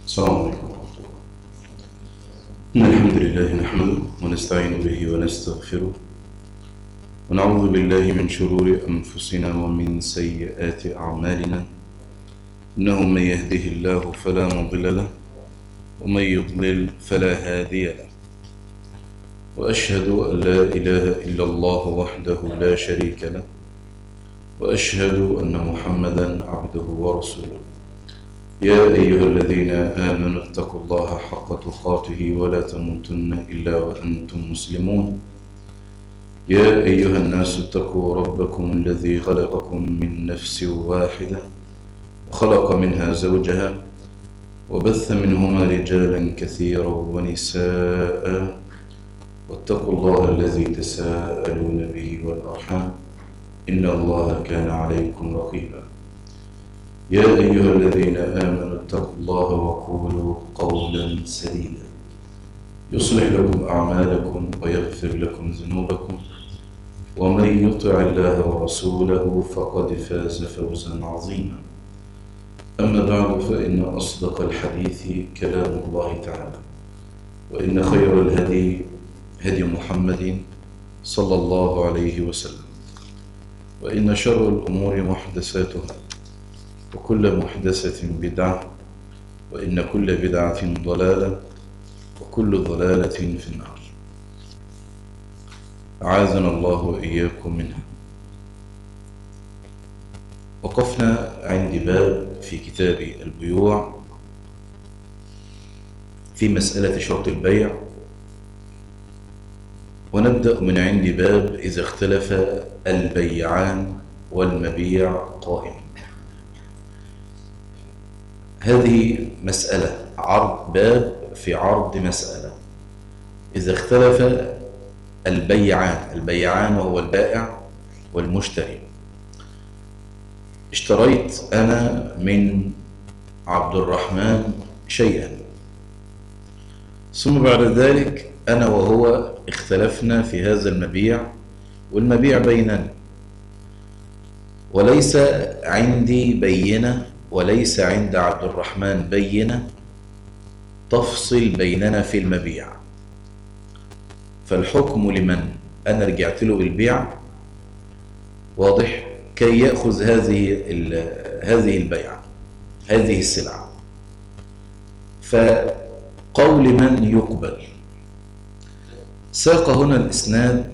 السلام عليكم إن الحمد لله نحمده ونستعين به ونستغفره ونعوذ بالله من شرور أنفسنا ومن سيئات أعمالنا إنه من يهده الله فلا مضل له ومن يضلل فلا هادي له وأشهد أن لا إله إلا الله وحده لا شريك له وأشهد أن محمدا عبده ورسوله يا أيها الذين آمنوا اتقوا الله حق تقاته ولا تموتن إلا وأنتم مسلمون يا أيها الناس اتقوا ربكم الذي خلقكم من نفس واحدة وخلق منها زوجها وبث منهما رجالا كثيرا ونساء واتقوا الله الذي تساءلون به والأرحام إن الله كان عليكم رقيبا يا أيها الذين آمنوا اتقوا الله وقولوا قولا سديدا يصلح لكم أعمالكم ويغفر لكم ذنوبكم ومن يطع الله ورسوله فقد فاز فوزا عظيما أما بعد فإن أصدق الحديث كلام الله تعالى وإن خير الهدي هدي محمد صلى الله عليه وسلم وإن شر الأمور محدثاتها وكل محدثة بدعة وإن كل بدعة ضلالة وكل ضلالة في النار أعاذنا الله وإياكم منها وقفنا عند باب في كتاب البيوع في مسألة شرط البيع ونبدأ من عند باب إذا اختلف البيعان والمبيع قائم هذه مسألة عرض باب في عرض مسألة إذا اختلف البيعان البيعان وهو البائع والمشتري اشتريت أنا من عبد الرحمن شيئا ثم بعد ذلك أنا وهو اختلفنا في هذا المبيع والمبيع بيننا وليس عندي بينة وليس عند عبد الرحمن بينة تفصل بيننا في المبيع فالحكم لمن أنا رجعت له بالبيع واضح كي يأخذ هذه هذه البيعة هذه السلعة فقول من يقبل ساق هنا الإسناد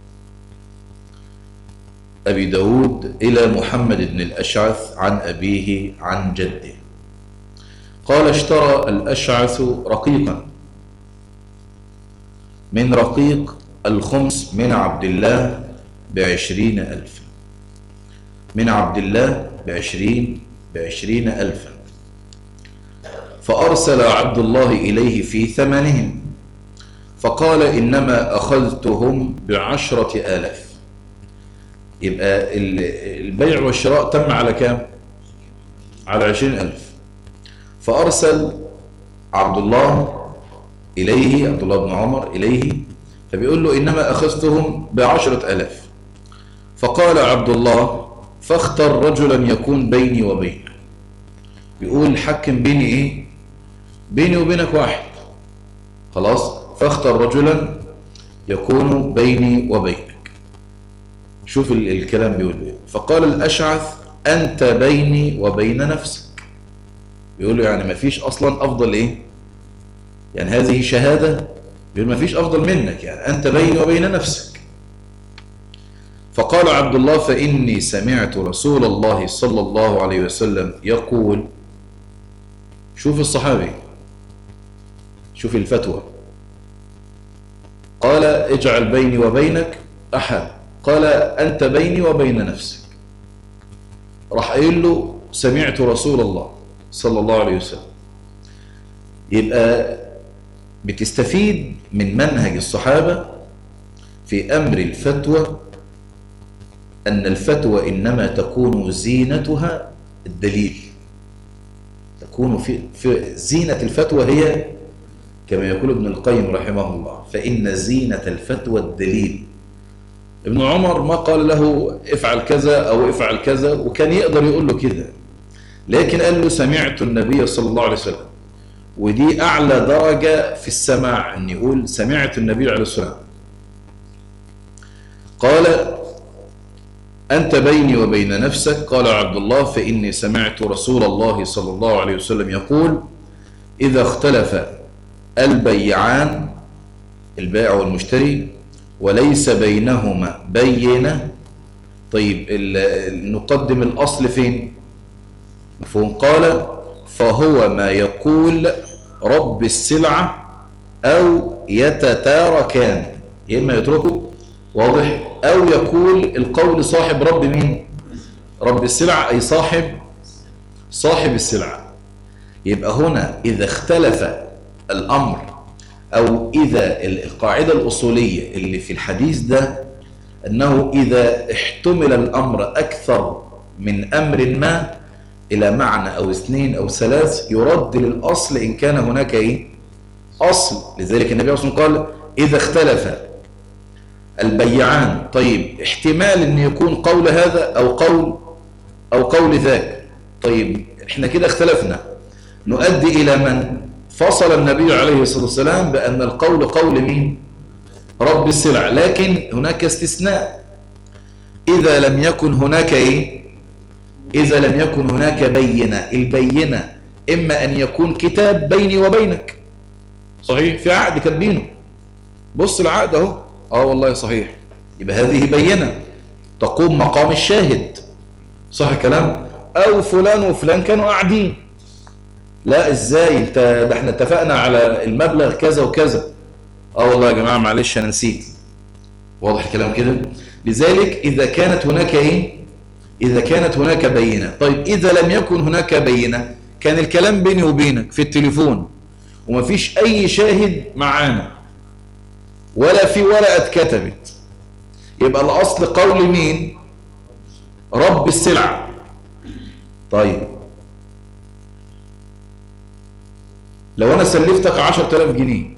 أبي داود إلى محمد بن الأشعث عن أبيه عن جده قال اشترى الأشعث رقيقا من رقيق الخمس من عبد الله بعشرين ألفا من عبد الله بعشرين بعشرين ألفا فأرسل عبد الله إليه في ثمنهم فقال إنما أخذتهم بعشرة آلاف يبقى البيع والشراء تم على كام على عشرين ألف فأرسل عبد الله إليه عبد الله بن عمر إليه فبيقول له إنما أخذتهم بعشرة ألاف فقال عبد الله فاختر رجلا يكون بيني وبينك بيقول حكم بيني إيه بيني وبينك واحد خلاص فاختر رجلا يكون بيني وبينك شوف الكلام بيقول ايه فقال الأشعث أنت بيني وبين نفسك بيقول له يعني ما فيش أصلا أفضل إيه يعني هذه شهادة بيقول ما فيش أفضل منك يعني أنت بيني وبين نفسك فقال عبد الله فإني سمعت رسول الله صلى الله عليه وسلم يقول شوف الصحابي شوف الفتوى قال اجعل بيني وبينك أحد قال أنت بيني وبين نفسك راح قايل له سمعت رسول الله صلى الله عليه وسلم يبقى بتستفيد من منهج الصحابة في أمر الفتوى أن الفتوى إنما تكون زينتها الدليل تكون في, في زينة الفتوى هي كما يقول ابن القيم رحمه الله فإن زينة الفتوى الدليل ابن عمر ما قال له افعل كذا أو افعل كذا وكان يقدر يقول له كذا لكن قال له سمعت النبي صلى الله عليه وسلم ودي أعلى درجة في السماع أن يقول سمعت النبي عليه الصلاة والسلام قال أنت بيني وبين نفسك قال عبد الله فإني سمعت رسول الله صلى الله عليه وسلم يقول إذا اختلف البيعان البائع والمشتري وليس بينهما بينة طيب نقدم الأصل فين مفهوم قال فهو ما يقول رب السلعة أو يتتاركان يا إما يتركوا واضح أو يقول القول صاحب رب مين رب السلعة أي صاحب صاحب السلعة يبقى هنا إذا اختلف الأمر أو إذا القاعدة الأصولية اللي في الحديث ده أنه إذا احتمل الأمر أكثر من أمر ما إلى معنى أو اثنين أو ثلاث يرد للأصل إن كان هناك إيه؟ أصل لذلك النبي صلى الله عليه وسلم قال إذا اختلف البيعان طيب احتمال أن يكون قول هذا أو قول أو قول ذاك طيب احنا كده اختلفنا نؤدي إلى من فصل النبي عليه الصلاة والسلام بأن القول قول مين رب السلع لكن هناك استثناء إذا لم يكن هناك إيه إذا لم يكن هناك بينة البينة إما أن يكون كتاب بيني وبينك صحيح في عقد كاتبينه بص العقد اهو اه والله صحيح يبقى هذه بينة تقوم مقام الشاهد صح الكلام او فلان وفلان كانوا قاعدين لا ازاي انت ده احنا اتفقنا على المبلغ كذا وكذا اه والله يا جماعة معلش انا نسيت واضح الكلام كده لذلك اذا كانت هناك ايه اذا كانت هناك بينة طيب اذا لم يكن هناك بينة كان الكلام بيني وبينك في التليفون ومفيش اي شاهد معانا ولا في ورقة اتكتبت يبقى الاصل قول مين رب السلعة طيب لو انا سلفتك عشر تلاف جنيه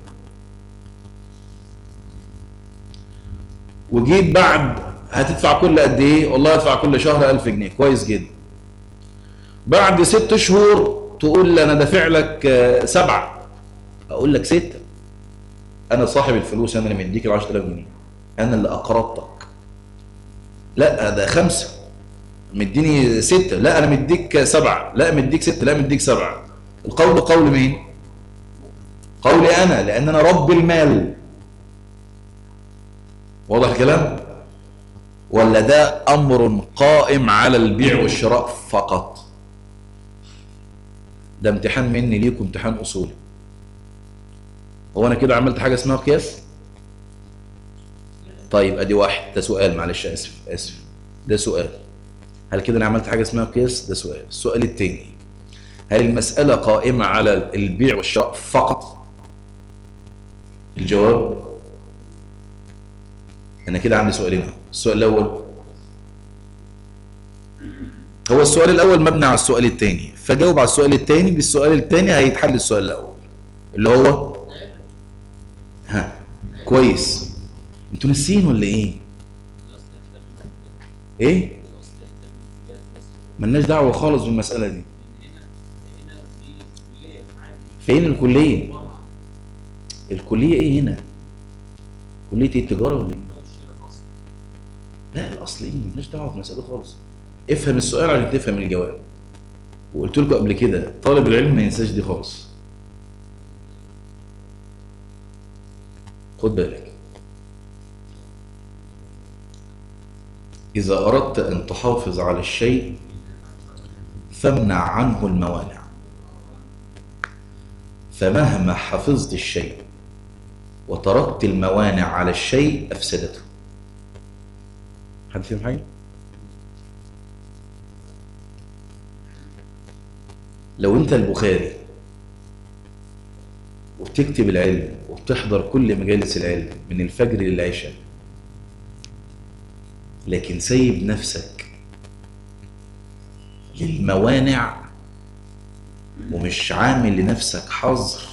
وجيت بعد هتدفع كل قد ايه والله هدفع كل شهر ألف جنيه كويس جدا بعد ست شهور تقول لي انا دافع لك سبعة اقول لك ستة انا صاحب الفلوس انا اللي مديك ال 10000 جنيه انا اللي اقرضتك لا ده خمسة مديني ستة لا انا مديك سبعة لا مديك ستة لا مديك سبعة القول قول مين قولي انا لان انا رب المال واضح الكلام ولا ده امر قائم على البيع والشراء فقط ده امتحان مني ليكم امتحان اصولي هو انا كده عملت حاجه اسمها قياس طيب ادي واحد ده سؤال معلش اسف اسف ده سؤال هل كده انا عملت حاجه اسمها قياس ده سؤال السؤال الثاني هل المساله قائمه على البيع والشراء فقط الجواب انا كده عندي سؤالين السؤال الاول هو السؤال الاول مبني على السؤال الثاني فجاوب على السؤال الثاني بالسؤال الثاني هيتحل السؤال الاول اللي هو ها كويس انتوا ناسيين ولا ايه ايه ملناش دعوه خالص بالمساله دي فين الكليه الكليه ايه هنا كليه ايه التجاره ولا ايه لا الاصل ايه ملناش دعوه بالمساله خالص افهم السؤال عشان تفهم الجواب وقلت لكم قبل كده طالب العلم ما ينساش دي خالص خد بالك إذا أردت أن تحافظ على الشيء فامنع عنه الموانع فمهما حفظت الشيء وتركت الموانع على الشيء أفسدته حد فيهم حاجة؟ لو أنت البخاري وبتكتب العلم وبتحضر كل مجالس العلم من الفجر للعشاء لكن سيب نفسك للموانع ومش عامل لنفسك حظر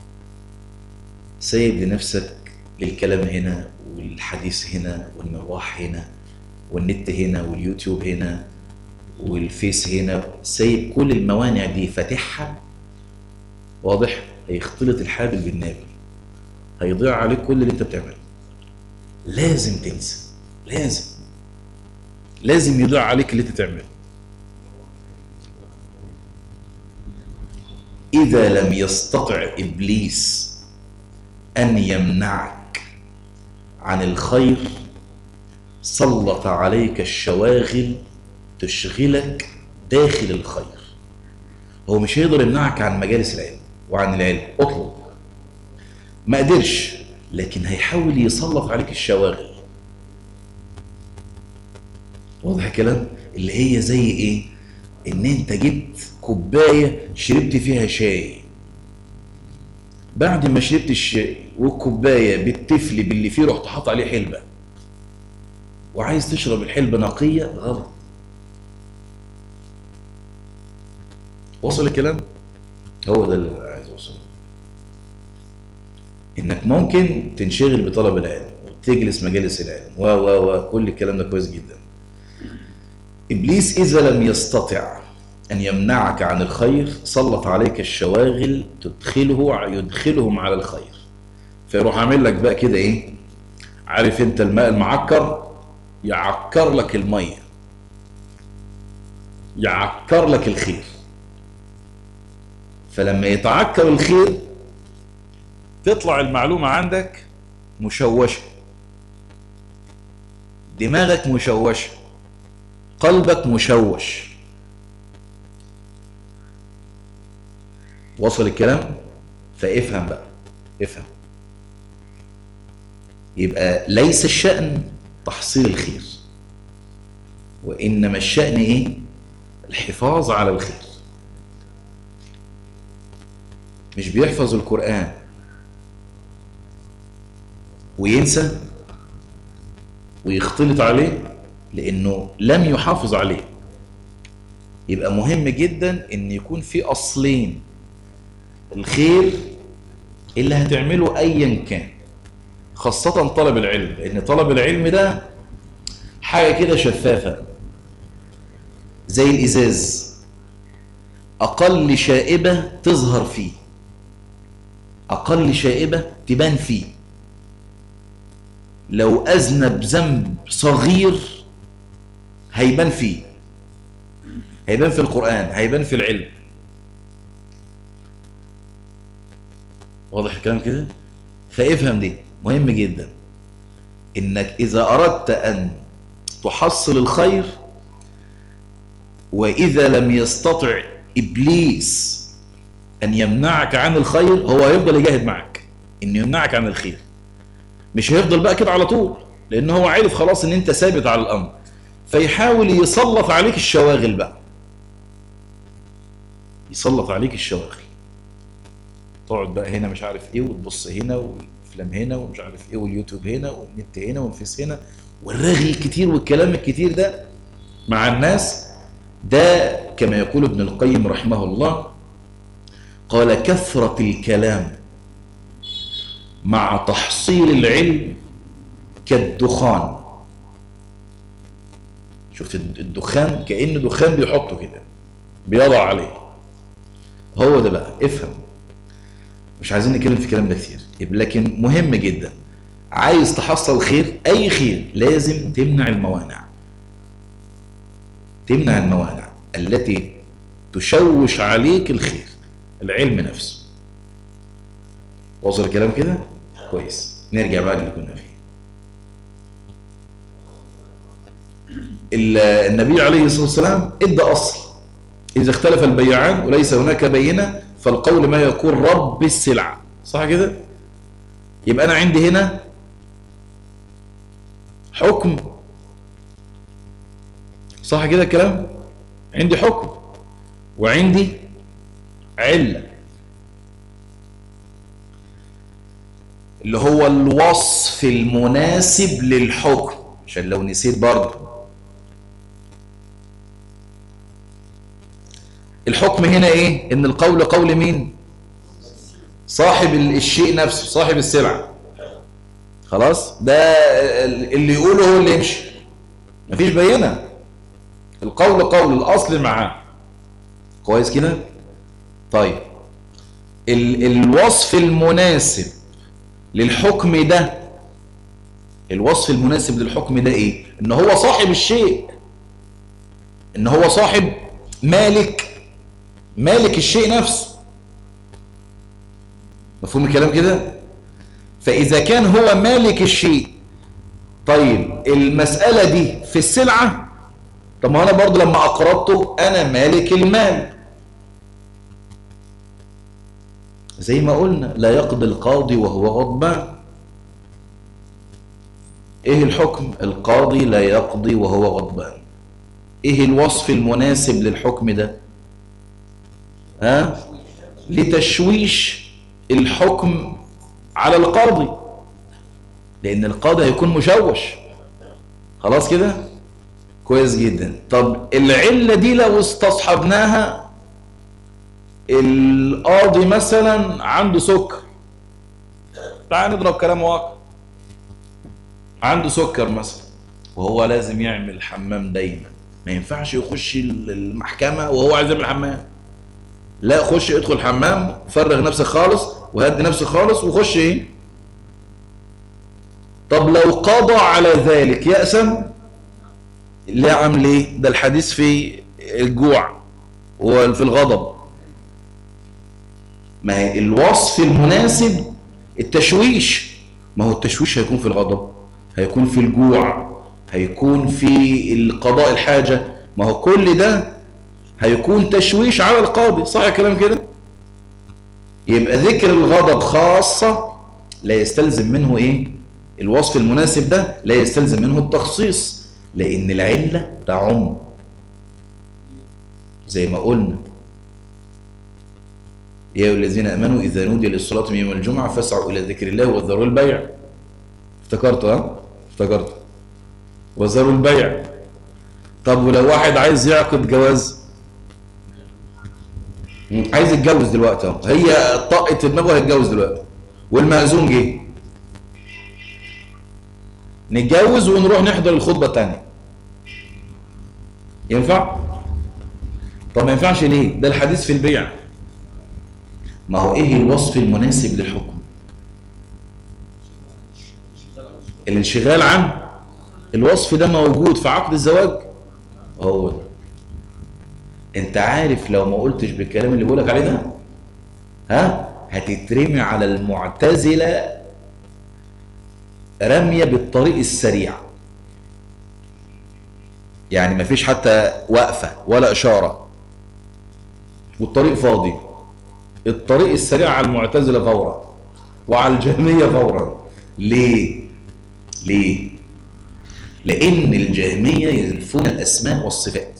سيب لنفسك للكلام هنا والحديث هنا والمروح هنا والنت هنا واليوتيوب هنا والفيس هنا سيب كل الموانع دي فاتحها واضح هيختلط الحابل بالنابل هيضيع عليك كل اللي انت بتعمله لازم تنسى لازم لازم يضيع عليك اللي انت تعمله إذا لم يستطع إبليس أن يمنعك عن الخير سلط عليك الشواغل تشغلك داخل الخير هو مش هيقدر يمنعك عن مجالس العلم وعن العلم اطلب ما قدرش لكن هيحاول يسلط عليك الشواغل واضح الكلام اللي هي زي ايه ان انت جبت كوبايه شربت فيها شاي بعد ما شربت الشاي والكوبايه بالتفل باللي فيه رحت حاطط عليه حلبه وعايز تشرب الحلبه نقيه غلط وصل الكلام هو ده اللي عايز اوصله انك ممكن تنشغل بطلب العلم وتجلس مجالس العلم و و و كل الكلام ده كويس جدا ابليس اذا لم يستطع ان يمنعك عن الخير سلط عليك الشواغل تدخله يدخلهم على الخير فيروح عامل لك بقى كده ايه عارف انت الماء المعكر يعكر لك الميه يعكر لك الخير فلما يتعكر الخير تطلع المعلومة عندك مشوشة دماغك مشوشة قلبك مشوش وصل الكلام فافهم بقى افهم يبقى ليس الشأن تحصيل الخير وإنما الشأن إيه الحفاظ على الخير مش بيحفظ القرآن وينسى ويختلط عليه لأنه لم يحافظ عليه يبقى مهم جدا ان يكون في أصلين الخير اللي هتعمله أيا كان خاصة طلب العلم لأن طلب العلم ده حاجة كده شفافة زي الإزاز أقل شائبة تظهر فيه أقل شائبة تبان فيه لو أذنب ذنب صغير هيبان فيه هيبان في القرآن هيبان في العلم واضح الكلام كده فافهم دي مهم جدا انك اذا اردت ان تحصل الخير واذا لم يستطع ابليس ان يمنعك عن الخير هو هيفضل يجاهد معك انه يمنعك عن الخير مش هيفضل بقى كده على طول لان هو عارف خلاص ان انت ثابت على الامر فيحاول يسلط عليك الشواغل بقى يسلط عليك الشواغل تقعد بقى هنا مش عارف ايه وتبص هنا والافلام هنا ومش عارف ايه واليوتيوب هنا والنت هنا والفيس هنا والرغي الكتير والكلام الكتير ده مع الناس ده كما يقول ابن القيم رحمه الله قال كثرة الكلام مع تحصيل العلم كالدخان شفت الدخان كأن دخان بيحطه كده بيضع عليه هو ده بقى افهم مش عايزين نتكلم في الكلام ده كتير لكن مهم جدا عايز تحصل خير اي خير لازم تمنع الموانع تمنع الموانع التي تشوش عليك الخير العلم نفسه وصل الكلام كده كويس نرجع بقى اللي كنا فيه النبي عليه الصلاة والسلام ادى أصل إذا اختلف البيعان وليس هناك بينة فالقول ما يقول رب السلعة صح كده يبقى أنا عندي هنا حكم صح كده الكلام عندي حكم وعندي علة اللي هو الوصف المناسب للحكم عشان لو نسيت برضه الحكم هنا ايه ان القول قول مين صاحب الشيء نفسه صاحب السلعة خلاص ده اللي يقوله هو اللي يمشي مفيش بينة القول قول الاصل معاه كويس كده طيب ال الوصف المناسب للحكم ده الوصف المناسب للحكم ده ايه ان هو صاحب الشيء ان هو صاحب مالك مالك الشيء نفسه مفهوم الكلام كده فاذا كان هو مالك الشيء طيب المسألة دي في السلعة طب ما انا برضو لما اقرضته انا مالك المال زي ما قلنا لا يقضي القاضي وهو غضبان ايه الحكم القاضي لا يقضي وهو غضبان ايه الوصف المناسب للحكم ده ها لتشويش الحكم على القاضي لان القاضي هيكون مشوش خلاص كده كويس جدا طب العلة دي لو استصحبناها القاضي مثلا عنده سكر تعال نضرب كلام واقع عنده سكر مثلا وهو لازم يعمل حمام دايما ما ينفعش يخش المحكمة وهو عايز يعمل حمام لا خش ادخل حمام فرغ نفسك خالص وهدي نفسك خالص وخش ايه طب لو قضى على ذلك يأسم لا عمل ايه ده الحديث في الجوع وفي الغضب ما هي الوصف المناسب التشويش ما هو التشويش هيكون في الغضب هيكون في الجوع هيكون في القضاء الحاجة ما هو كل ده هيكون تشويش على القاضي صح الكلام كده يبقى ذكر الغضب خاصة لا يستلزم منه ايه الوصف المناسب ده لا يستلزم منه التخصيص لان العلة تعم زي ما قلنا يا أيها الذين امنوا اذا نودي للصلاه من يوم الجمعه فاسعوا الى ذكر الله وذروا البيع افتكرت ها افتكرت وذروا البيع طب ولو واحد عايز يعقد جواز عايز يتجوز دلوقتي اهو هي طاقه دماغه هيتجوز دلوقتي والمأذون جه نتجوز ونروح نحضر الخطبه الثانيه ينفع طب ما ينفعش ليه ده الحديث في البيع ما هو ايه الوصف المناسب للحكم الانشغال عن الوصف ده موجود في عقد الزواج هو ده انت عارف لو ما قلتش بالكلام اللي بقولك عليه ده ها هتترمي على المعتزلة رمية بالطريق السريع يعني مفيش حتى وقفة ولا إشارة والطريق فاضي الطريق السريع على المعتزلة فورا وعلى الجهمية فورا ليه ليه لأن الجهمية ينفون الأسماء والصفات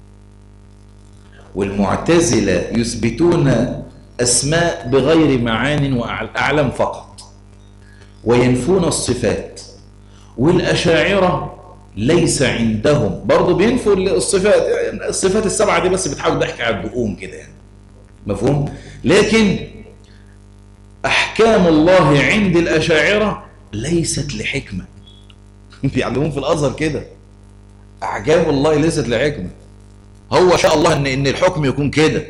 والمعتزلة يثبتون أسماء بغير معان وأعلم فقط وينفون الصفات والأشاعرة ليس عندهم برضه بينفوا الصفات يعني الصفات السبعة دي بس بتحاول ضحك على الدقوم كده يعني مفهوم لكن أحكام الله عند الأشاعرة ليست لحكمة بيعلمون في الأزهر كده أحكام الله ليست لحكمة هو شاء الله إن, إن الحكم يكون كده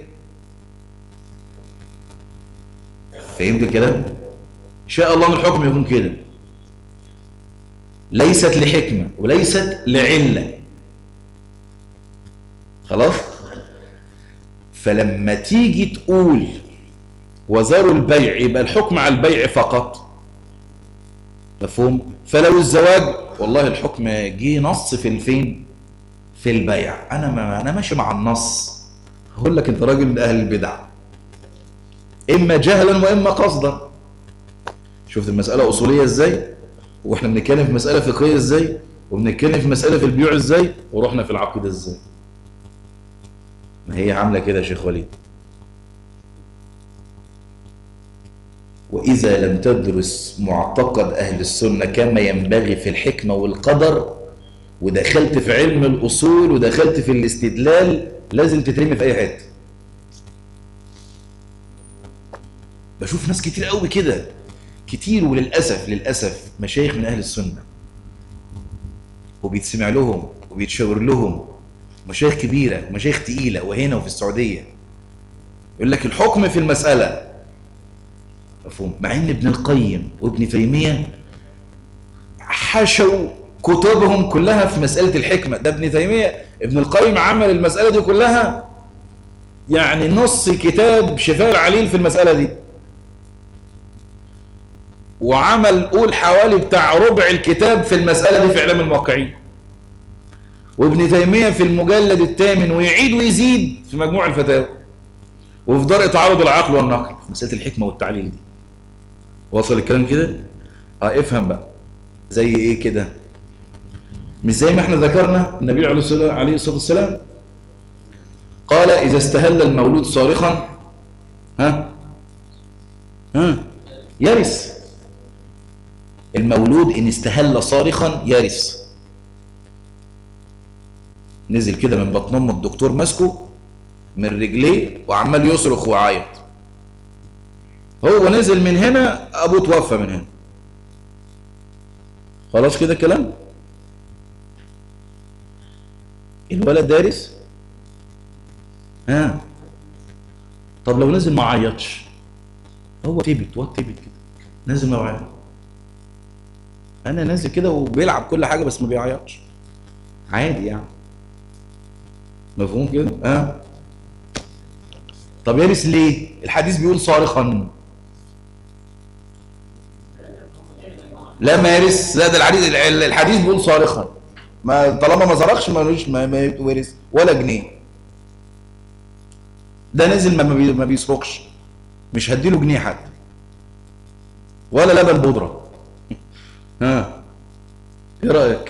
فهمت الكلام شاء الله ان الحكم يكون كده ليست لحكمة وليست لعلة خلاص فلما تيجي تقول وزاروا البيع يبقى الحكم على البيع فقط مفهوم فلو الزواج والله الحكم جه نص في الفين في البيع انا ما انا ماشي مع النص هقول لك انت راجل من اهل البدع اما جهلا واما قصدا شفت المساله اصوليه ازاي واحنا بنتكلم في مساله فقهيه ازاي وبنتكلم في مساله في البيوع ازاي ورحنا في العقيده ازاي ما هي عامله كده يا شيخ وليد وإذا لم تدرس معتقد أهل السنة كما ينبغي في الحكمة والقدر ودخلت في علم الأصول ودخلت في الاستدلال لازم تترمي في أي حته بشوف ناس كتير قوي كده كتير وللأسف للأسف مشايخ من أهل السنة وبيتسمع لهم وبيتشاور لهم مشايخ كبيرة ومشايخ تقيلة وهنا وفي السعودية يقول لك الحكم في المسألة مفهوم مع ان ابن القيم وابن تيمية حشوا كتبهم كلها في مسألة الحكمة ده ابن تيمية ابن القيم عمل المسألة دي كلها يعني نص كتاب شفاء العليل في المسألة دي وعمل قول حوالي بتاع ربع الكتاب في المسألة دي في إعلام الموقعين وابن تيمية في المجلد الثامن ويعيد ويزيد في مجموع الفتاوى وفي درء تعارض العقل والنقل في مسألة الحكمة والتعليل دي وصل الكلام كده اه افهم بقى زي ايه كده مش زي ما احنا ذكرنا النبي عليه الصلاة عليه الصلاة والسلام قال إذا استهل المولود صارخا ها ها يرث المولود إن استهل صارخا يرث نزل كده من بطن امه الدكتور ماسكه من رجليه وعمال يصرخ ويعيط هو نزل من هنا ابوه توفى من هنا خلاص كده الكلام الولد دارس ها طب لو نزل ما عيطش هو تبت واد تبت كده نازل ما بيعيط انا نازل كده وبيلعب كل حاجه بس ما بيعيطش عادي يعني مفهوم كده ها طب يرث ليه الحديث بيقول صارخا لا ما يرث لا ده الحديث الحديث بيقول صارخا ما طالما ما صرخش ملوش ما ما يتورث ولا جنيه ده نزل ما بي ما بيصرخش مش هديله جنيه حتى ولا لبن بودره ها ايه رايك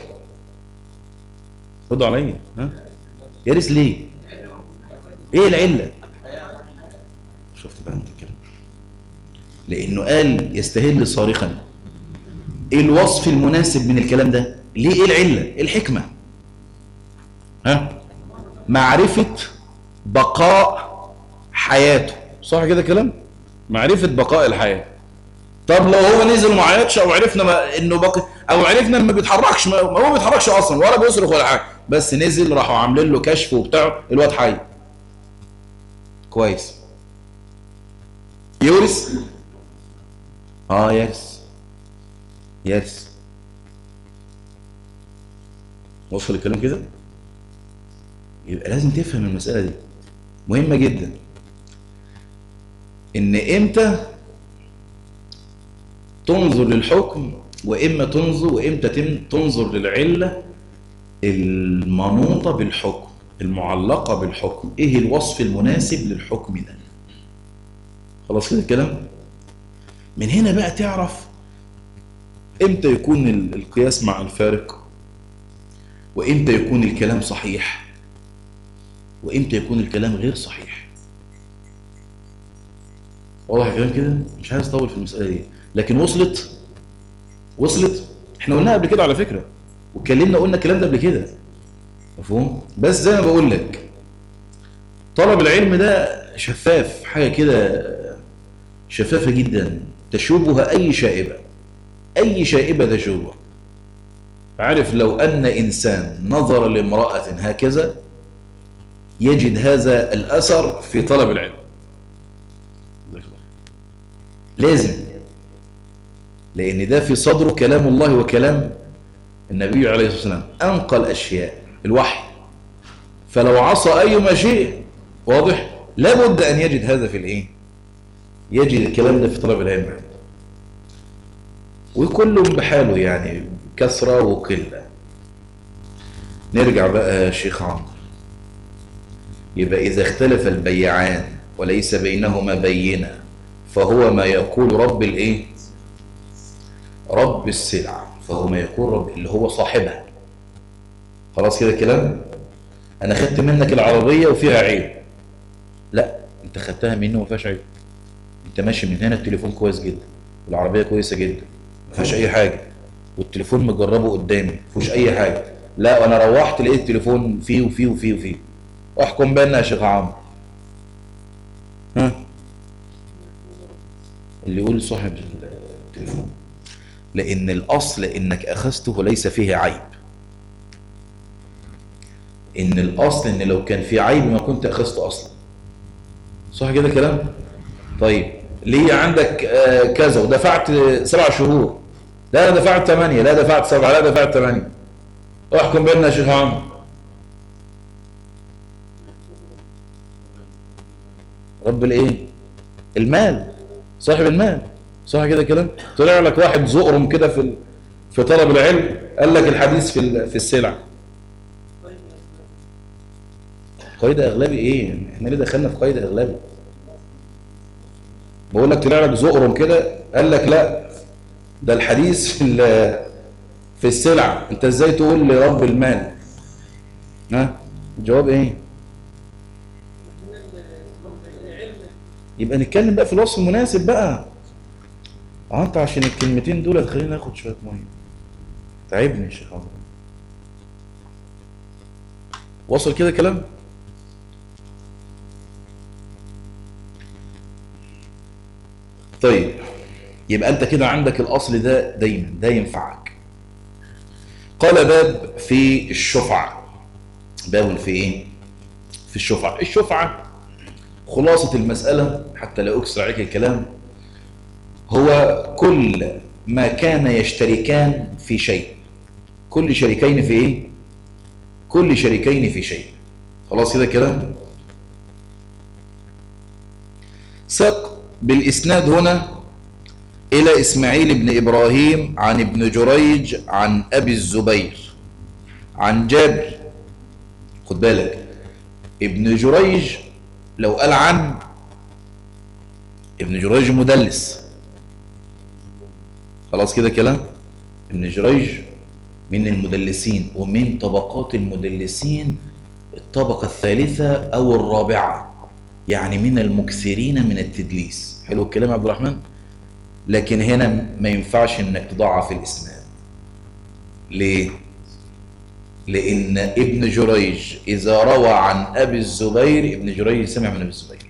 ردوا عليا ها يرث ليه ايه العله شفت بقى انت الكلام لانه قال يستهل صارخا ايه الوصف المناسب من الكلام ده ليه ايه العله ايه الحكمه ها معرفه بقاء حياته صح كده كلام معرفه بقاء الحياه طب لو هو نزل وما عيطش او عرفنا ما انه بقي او عرفنا ما بيتحركش ما هو ما بيتحركش اصلا ولا بيصرخ ولا حاجه بس نزل راحوا عاملين له كشف وبتاع الواد حي كويس يورث اه يرث يرث وصل الكلام كده يبقى لازم تفهم المسألة دي مهمة جدا ان امتى تنظر للحكم واما تنظر وامتى تنظر للعلة المنوطة بالحكم المعلقة بالحكم ايه الوصف المناسب للحكم ده خلاص كده الكلام من هنا بقى تعرف امتى يكون القياس مع الفارق وامتى يكون الكلام صحيح وامتى يكون الكلام غير صحيح واضح الكلام كده مش عايز اطول في المساله دي لكن وصلت وصلت احنا قلناها قبل كده على فكره واتكلمنا قلنا الكلام ده قبل كده مفهوم بس زي ما بقول لك طلب العلم ده شفاف حاجه كده شفافه جدا تشوبها اي شائبه اي شائبه تشوبها عارف لو ان انسان نظر لامراه هكذا يجد هذا الاثر في طلب العلم لازم لان ده في صدره كلام الله وكلام النبي عليه الصلاه والسلام انقل اشياء الوحي فلو عصى ايما شيء واضح لابد ان يجد هذا في الايه يجد الكلام ده في طلب العلم وكل بحاله يعني كثرة وقلة نرجع بقى يا شيخ عمرو يبقى إذا اختلف البيعان وليس بينهما بينة فهو ما يقول رب الايه رب السلعة فهو ما يقول رب اللي هو صاحبها خلاص كده الكلام انا خدت منك العربية وفيها عيب لا انت خدتها منه وما فيهاش عيب انت ماشي من هنا التليفون كويس جدا والعربية كويسة جدا ما فيهاش اي حاجة والتليفون مجربه قدامي ما فيهوش اي حاجة لا وانا روحت لقيت التليفون فيه وفيه وفيه وفيه احكم بينا يا شيخ عمرو ها اللي يقول صاحب التليفون لان الاصل انك اخذته ليس فيه عيب ان الاصل ان لو كان في عيب ما كنت اخذته اصلا صح كده كلام طيب ليه عندك آه، كذا ودفعت سبع شهور لا انا دفعت ثمانية لا دفعت سبعة لا دفعت ثمانية احكم بيننا يا شيخ عمرو رب الايه المال صاحب المال صح كده كلام طلع لك واحد زقرم كده في ال... في طلب العلم قال لك الحديث في ال... في السلع قيد اغلبي ايه احنا ليه دخلنا في قيد اغلبي بقول لك طلع لك زقرم كده قال لك لا ده الحديث في ال- في السلع انت ازاي تقول لرب المال ها الجواب ايه يبقى نتكلم بقى في الوصف المناسب بقى اه انت عشان الكلمتين دول هتخليني ناخد شويه ميه تعبني يا شيخ عمرو وصل كده كلام طيب يبقى انت كده عندك الاصل ده دايما ده ينفعك قال باب في الشفعة باب في ايه في الشفعة الشفعة خلاصة المسألة حتى لا أكسر عليك الكلام هو كل ما كان يشتركان في شيء كل شريكين في ايه كل شريكين في شيء خلاص كده كلام ساق بالإسناد هنا إلى إسماعيل بن إبراهيم عن ابن جريج عن أبي الزبير عن جابر خد بالك ابن جريج لو قال عن ابن جريج مدلس خلاص كده كلام ابن جريج من المدلسين ومن طبقات المدلسين الطبقة الثالثة أو الرابعة يعني من المكثرين من التدليس حلو الكلام يا عبد الرحمن لكن هنا ما ينفعش انك تضعف الاسناد ليه لان ابن جريج اذا روى عن ابي الزبير ابن جريج سمع من ابي الزبير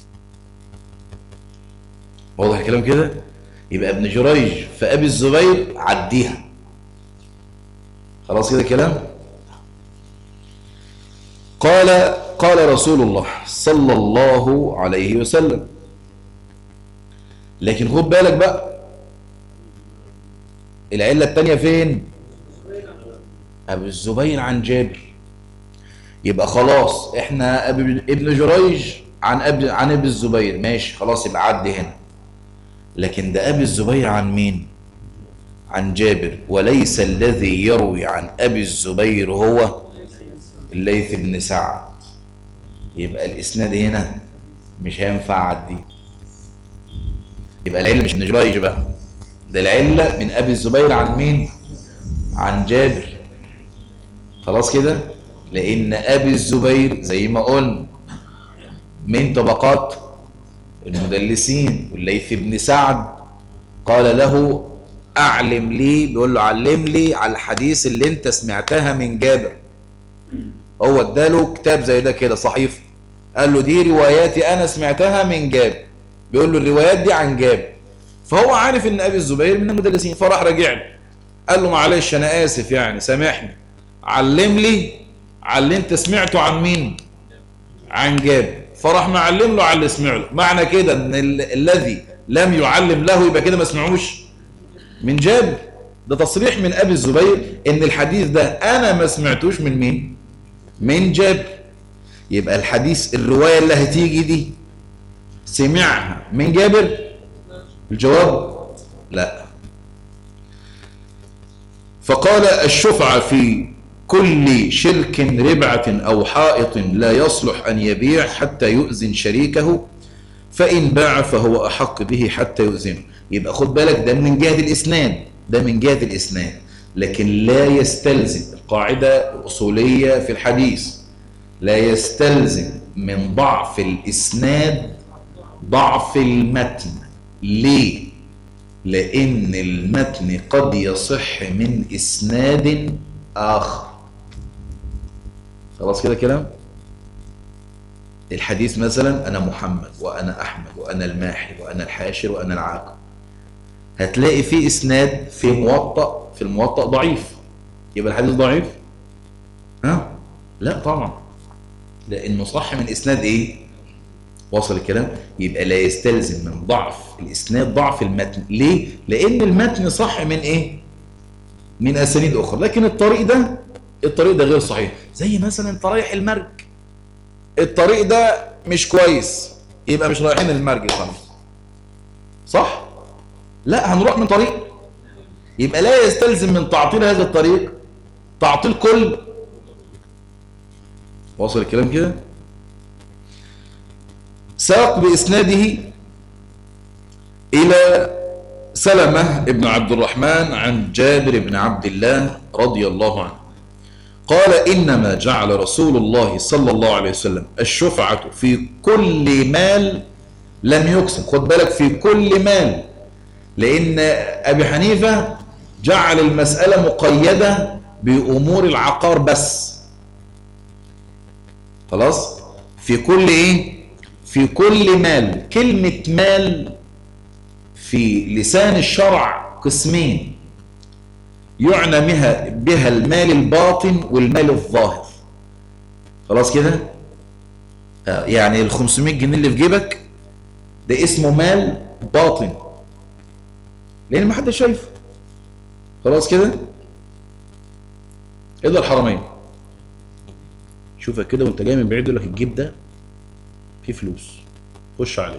واضح الكلام كده يبقى ابن جريج في ابي الزبير عديها خلاص كده كلام قال قال رسول الله صلى الله عليه وسلم لكن خد بالك بقى العلة التانية فين أبو الزبير عن جابر يبقى خلاص احنا أبي ابن جريج عن أبي عن ابي الزبير ماشي خلاص يبقى عدي هنا لكن ده أبي الزبير عن مين عن جابر وليس الذي يروي عن أبي الزبير هو الليث بن سعد يبقى الإسناد هنا مش هينفع عديه يبقى العلة مش من جريج بقى ده العلة من أبي الزبير عن مين عن جابر خلاص كده لأن أبي الزبير زي ما قلنا من طبقات المدلسين والليث بن سعد قال له أعلم لي بيقول له علم لي على الحديث اللي انت سمعتها من جابر هو اداله كتاب زي ده كده صحيفة قال له دي رواياتي أنا سمعتها من جابر بيقول له الروايات دي عن جابر فهو عارف ان ابي الزبير من المدلسين فراح راجع له قال له معلش انا اسف يعني سامحني علم لي على اللي انت سمعته عن مين عن جابر فراح معلم له على اللي سمع له معنى كده ان ال- الذي لم يعلم له يبقى كده ما سمعوش من جابر ده تصريح من ابي الزبير ان الحديث ده انا ما سمعتوش من مين من جابر يبقى الحديث الروايه اللي هتيجي دي سمعها من جابر الجواب لا فقال الشفعة في كل شرك ربعة أو حائط لا يصلح أن يبيع حتى يؤذن شريكه فإن باع فهو أحق به حتى يؤذنه يبقى خد بالك ده من جهة الإسناد ده من جهة الإسناد لكن لا يستلزم القاعدة الأصولية في الحديث لا يستلزم من ضعف الإسناد ضعف المتن ليه لأن المتن قد يصح من إسناد آخر خلاص كده كلام الحديث مثلا أنا محمد وأنا أحمد وأنا الماحي وأنا الحاشر وأنا العاقل هتلاقي في إسناد في موطأ في الموطأ ضعيف يبقى الحديث ضعيف ها لا طبعا لأنه صح من إسناد إيه وصل الكلام يبقى لا يستلزم من ضعف الاسناد ضعف المتن ليه لان المتن صح من ايه من اسانيد اخرى لكن الطريق ده الطريق ده غير صحيح زي مثلا طريق المرج الطريق ده مش كويس يبقى مش رايحين المرج خلاص صح لا هنروح من طريق يبقى لا يستلزم من تعطيل هذا الطريق تعطيل كل واصل الكلام كده ساق بإسناده إلى سلمة بن عبد الرحمن عن جابر بن عبد الله رضي الله عنه قال إنما جعل رسول الله صلى الله عليه وسلم الشفعة في كل مال لم يقسم خد بالك في كل مال لأن أبي حنيفة جعل المسألة مقيدة بأمور العقار بس خلاص في كل إيه في كل مال كلمة مال في لسان الشرع قسمين يعنى بها, بها المال الباطن والمال الظاهر خلاص كده آه، يعني ال 500 جنيه اللي في جيبك ده اسمه مال باطن لان ما حدش شايفه خلاص كده الا الحرمين شوفك كده وانت جاي من بعيد يقول لك الجيب ده فيه فلوس خش عليه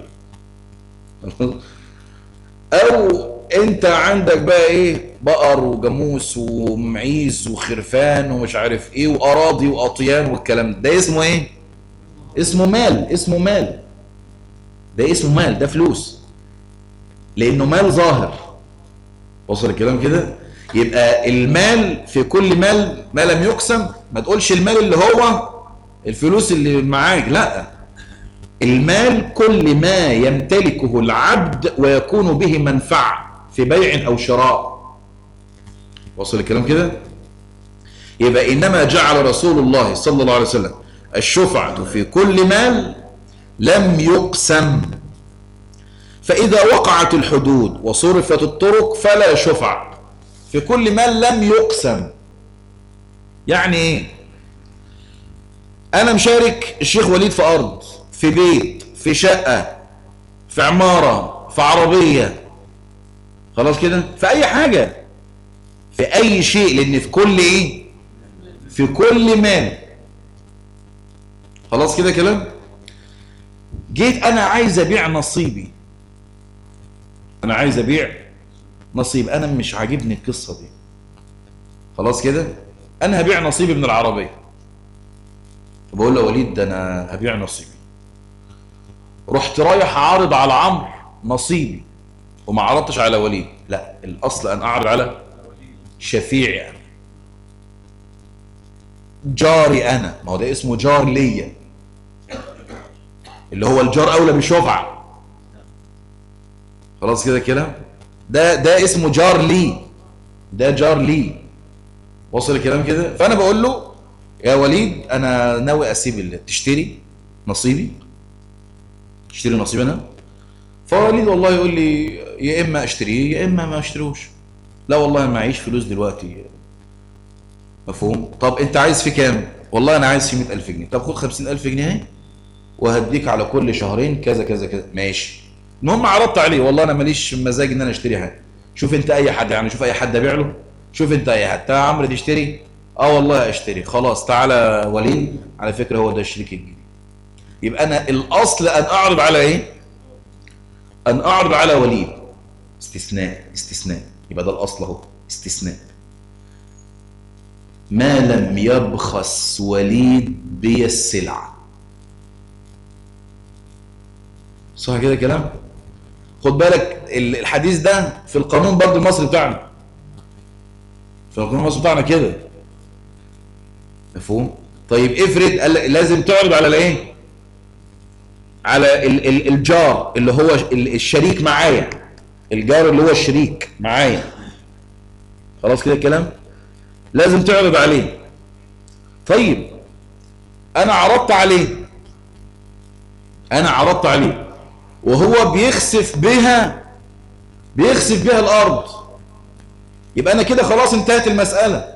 او انت عندك بقى ايه بقر وجاموس ومعيز وخرفان ومش عارف ايه واراضي واطيان والكلام ده, ده اسمه ايه اسمه مال اسمه مال ده اسمه مال ده فلوس لانه مال ظاهر وصل الكلام كده يبقى المال في كل مال ما لم يقسم ما تقولش المال اللي هو الفلوس اللي معاك لا المال كل ما يمتلكه العبد ويكون به منفعة في بيع أو شراء وصل الكلام كده يبقى إنما جعل رسول الله صلى الله عليه وسلم الشفعة في كل مال لم يقسم فإذا وقعت الحدود وصرفت الطرق فلا شفعة في كل مال لم يقسم يعني ايه انا مشارك الشيخ وليد في ارض في بيت في شقة في عمارة في عربية خلاص كده في اي حاجة في اي شيء لان في كل ايه في كل مال خلاص كده كلام جيت انا عايز ابيع نصيبي انا عايز ابيع نصيب انا مش عاجبني القصة دي خلاص كده انا هبيع نصيبي من العربية بقول له وليد ده انا هبيع نصيبي رحت رايح عارض على عمرو نصيبي وما عرضتش على وليد لا الاصل ان اعرض على شفيعي انا جاري انا ما هو ده اسمه جار ليا اللي هو الجار اولى بالشفعه خلاص كده كلام ده ده اسمه جار لي ده جار لي وصل الكلام كده فانا بقول له يا وليد انا ناوي اسيب اللي تشتري نصيبي تشتري نصيبي انا فوليد والله يقول لي يا اما اشتريه يا اما ما اشتروش لا والله ما معيش فلوس دلوقتي مفهوم طب انت عايز في كام والله انا عايز في 100000 جنيه طب خد 50000 جنيه اهي وهديك على كل شهرين كذا كذا كذا ماشي المهم عرضت عليه والله انا ماليش مزاج ان انا اشتري حاجه شوف انت اي حد يعني شوف اي حد ابيع له شوف انت اي حد تعالى عمرو تشتري اه والله اشتري خلاص تعالى وليد على فكره هو ده الشريك الجديد يبقى انا الاصل ان اعرض على ايه ان اعرض على وليد استثناء استثناء يبقى ده الاصل اهو استثناء ما لم يبخس وليد بي السلعه صح كده كلام خد بالك الحديث ده في القانون برضه المصري بتاعنا في القانون المصري بتاعنا كده مفهوم طيب افرض قال لازم تعرض على الايه على ال ال الجار اللي هو الشريك معايا الجار اللي هو الشريك معايا خلاص كده الكلام لازم تعرض عليه طيب انا عرضت عليه انا عرضت عليه وهو بيخسف بها بيخسف بها الارض يبقى انا كده خلاص انتهت المسألة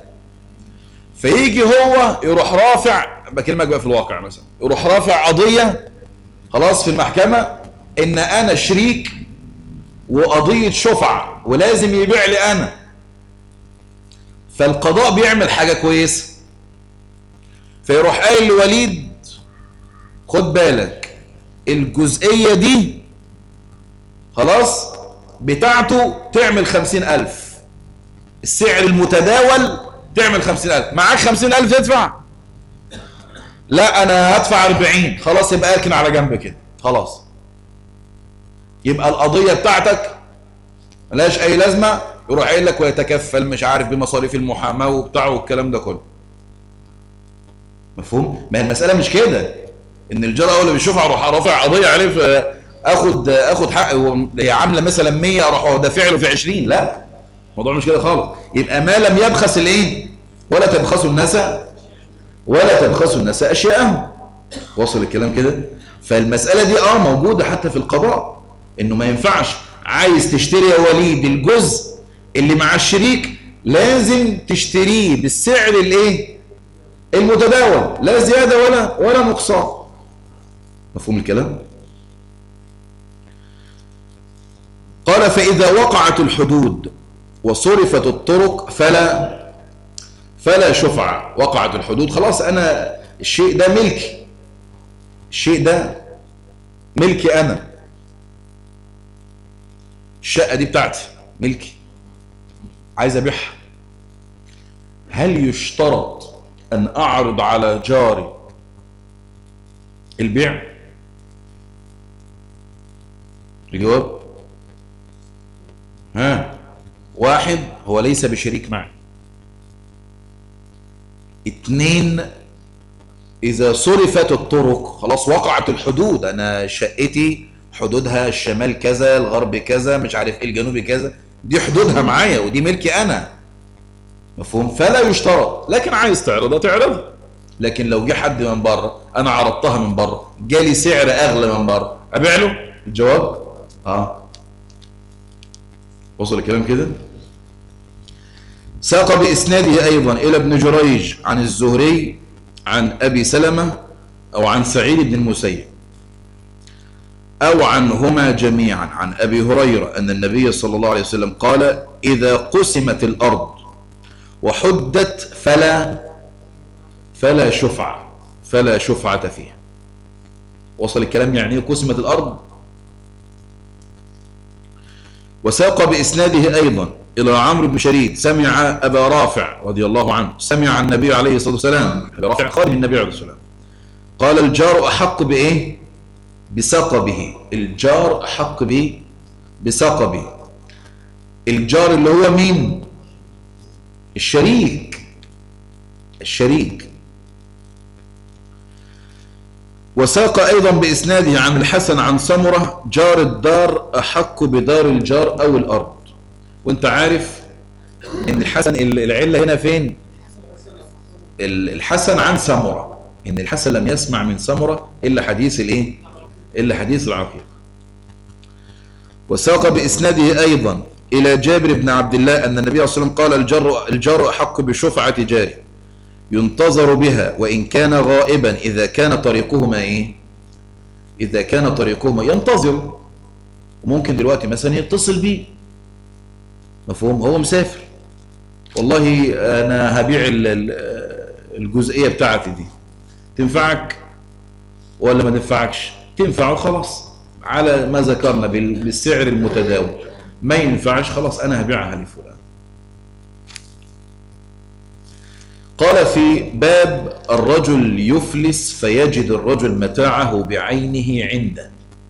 فيجي هو يروح رافع بكلمك بقى في الواقع مثلا يروح رافع قضية خلاص في المحكمة ان انا شريك وقضية شفعة ولازم يبيع لي انا فالقضاء بيعمل حاجة كويسة فيروح قايل لوليد خد بالك الجزئية دي خلاص بتاعته تعمل خمسين ألف السعر المتداول تعمل خمسين ألف معاك خمسين ألف تدفع لا أنا هدفع أربعين خلاص يبقى أركن على جنب كده خلاص يبقى القضية بتاعتك ملهاش أي لازمة يروح قايل لك ويتكفل مش عارف بمصاريف المحاماة وبتاعه والكلام ده كله مفهوم؟ ما هي المسألة مش كده ان الجرى اول اللي بيشوفها اروح رافع قضيه عليه في اخد اخد حق هي عامله مثلا 100 اروح دافع له في 20 لا الموضوع مش كده خالص يبقى ما لم يبخس الايه ولا تبخسوا الناس ولا تبخسوا الناس اشياءهم وصل الكلام كده فالمساله دي اه موجوده حتى في القضاء انه ما ينفعش عايز تشتري يا وليد الجزء اللي مع الشريك لازم تشتريه بالسعر الايه المتداول لا زياده ولا ولا نقصان مفهوم الكلام قال فإذا وقعت الحدود وصرفت الطرق فلا فلا شفعة وقعت الحدود خلاص أنا الشيء ده ملكي الشيء ده ملكي أنا الشقة دي بتاعتي ملكي عايز أبيعها هل يشترط أن أعرض على جاري البيع الجواب ها واحد هو ليس بشريك معي اتنين اذا صرفت الطرق خلاص وقعت الحدود انا شقتي حدودها الشمال كذا الغرب كذا مش عارف ايه الجنوبي كذا دي حدودها معايا ودي ملكي انا مفهوم فلا يشترط لكن عايز تعرضها تعرضها لكن لو جه حد من بره انا عرضتها من بره جالي سعر اغلى من بره ابيع له الجواب اه وصل الكلام كده ساق بإسناده أيضا إلى ابن جريج عن الزهري عن أبي سلمة أو عن سعيد بن المسيب أو عنهما جميعا عن أبي هريرة أن النبي صلى الله عليه وسلم قال إذا قسمت الأرض وحدت فلا فلا شفعة فلا شفعة فيها وصل الكلام يعني قسمت الأرض وساق بإسناده أيضا إلى عمرو بن شريد سمع أبا رافع رضي الله عنه سمع النبي عليه الصلاة والسلام أبا رافع خادم النبي عليه الصلاة والسلام قال الجار أحق بإيه بسقبه الجار أحق به بسقبه الجار اللي هو مين الشريك الشريك وساق أيضا بإسناده عن الحسن عن سمرة جار الدار أحق بدار الجار أو الأرض وانت عارف ان الحسن العلة هنا فين الحسن عن سمرة ان الحسن لم يسمع من سمرة إلا حديث الايه إلا حديث العقيق وساق بإسناده أيضا إلى جابر بن عبد الله أن النبي صلى الله عليه وسلم قال الجار, الجار أحق بشفعة جاره ينتظر بها وإن كان غائبا إذا كان طريقهما إيه إذا كان طريقهما ينتظر وممكن دلوقتي مثلا يتصل بيه مفهوم هو مسافر والله أنا هبيع الجزئية بتاعتي دي تنفعك ولا ما تنفعكش تنفع خلاص على ما ذكرنا بالسعر المتداول ما ينفعش خلاص أنا هبيعها لفلان قال في باب الرجل يفلس فيجد الرجل متاعه بعينه عنده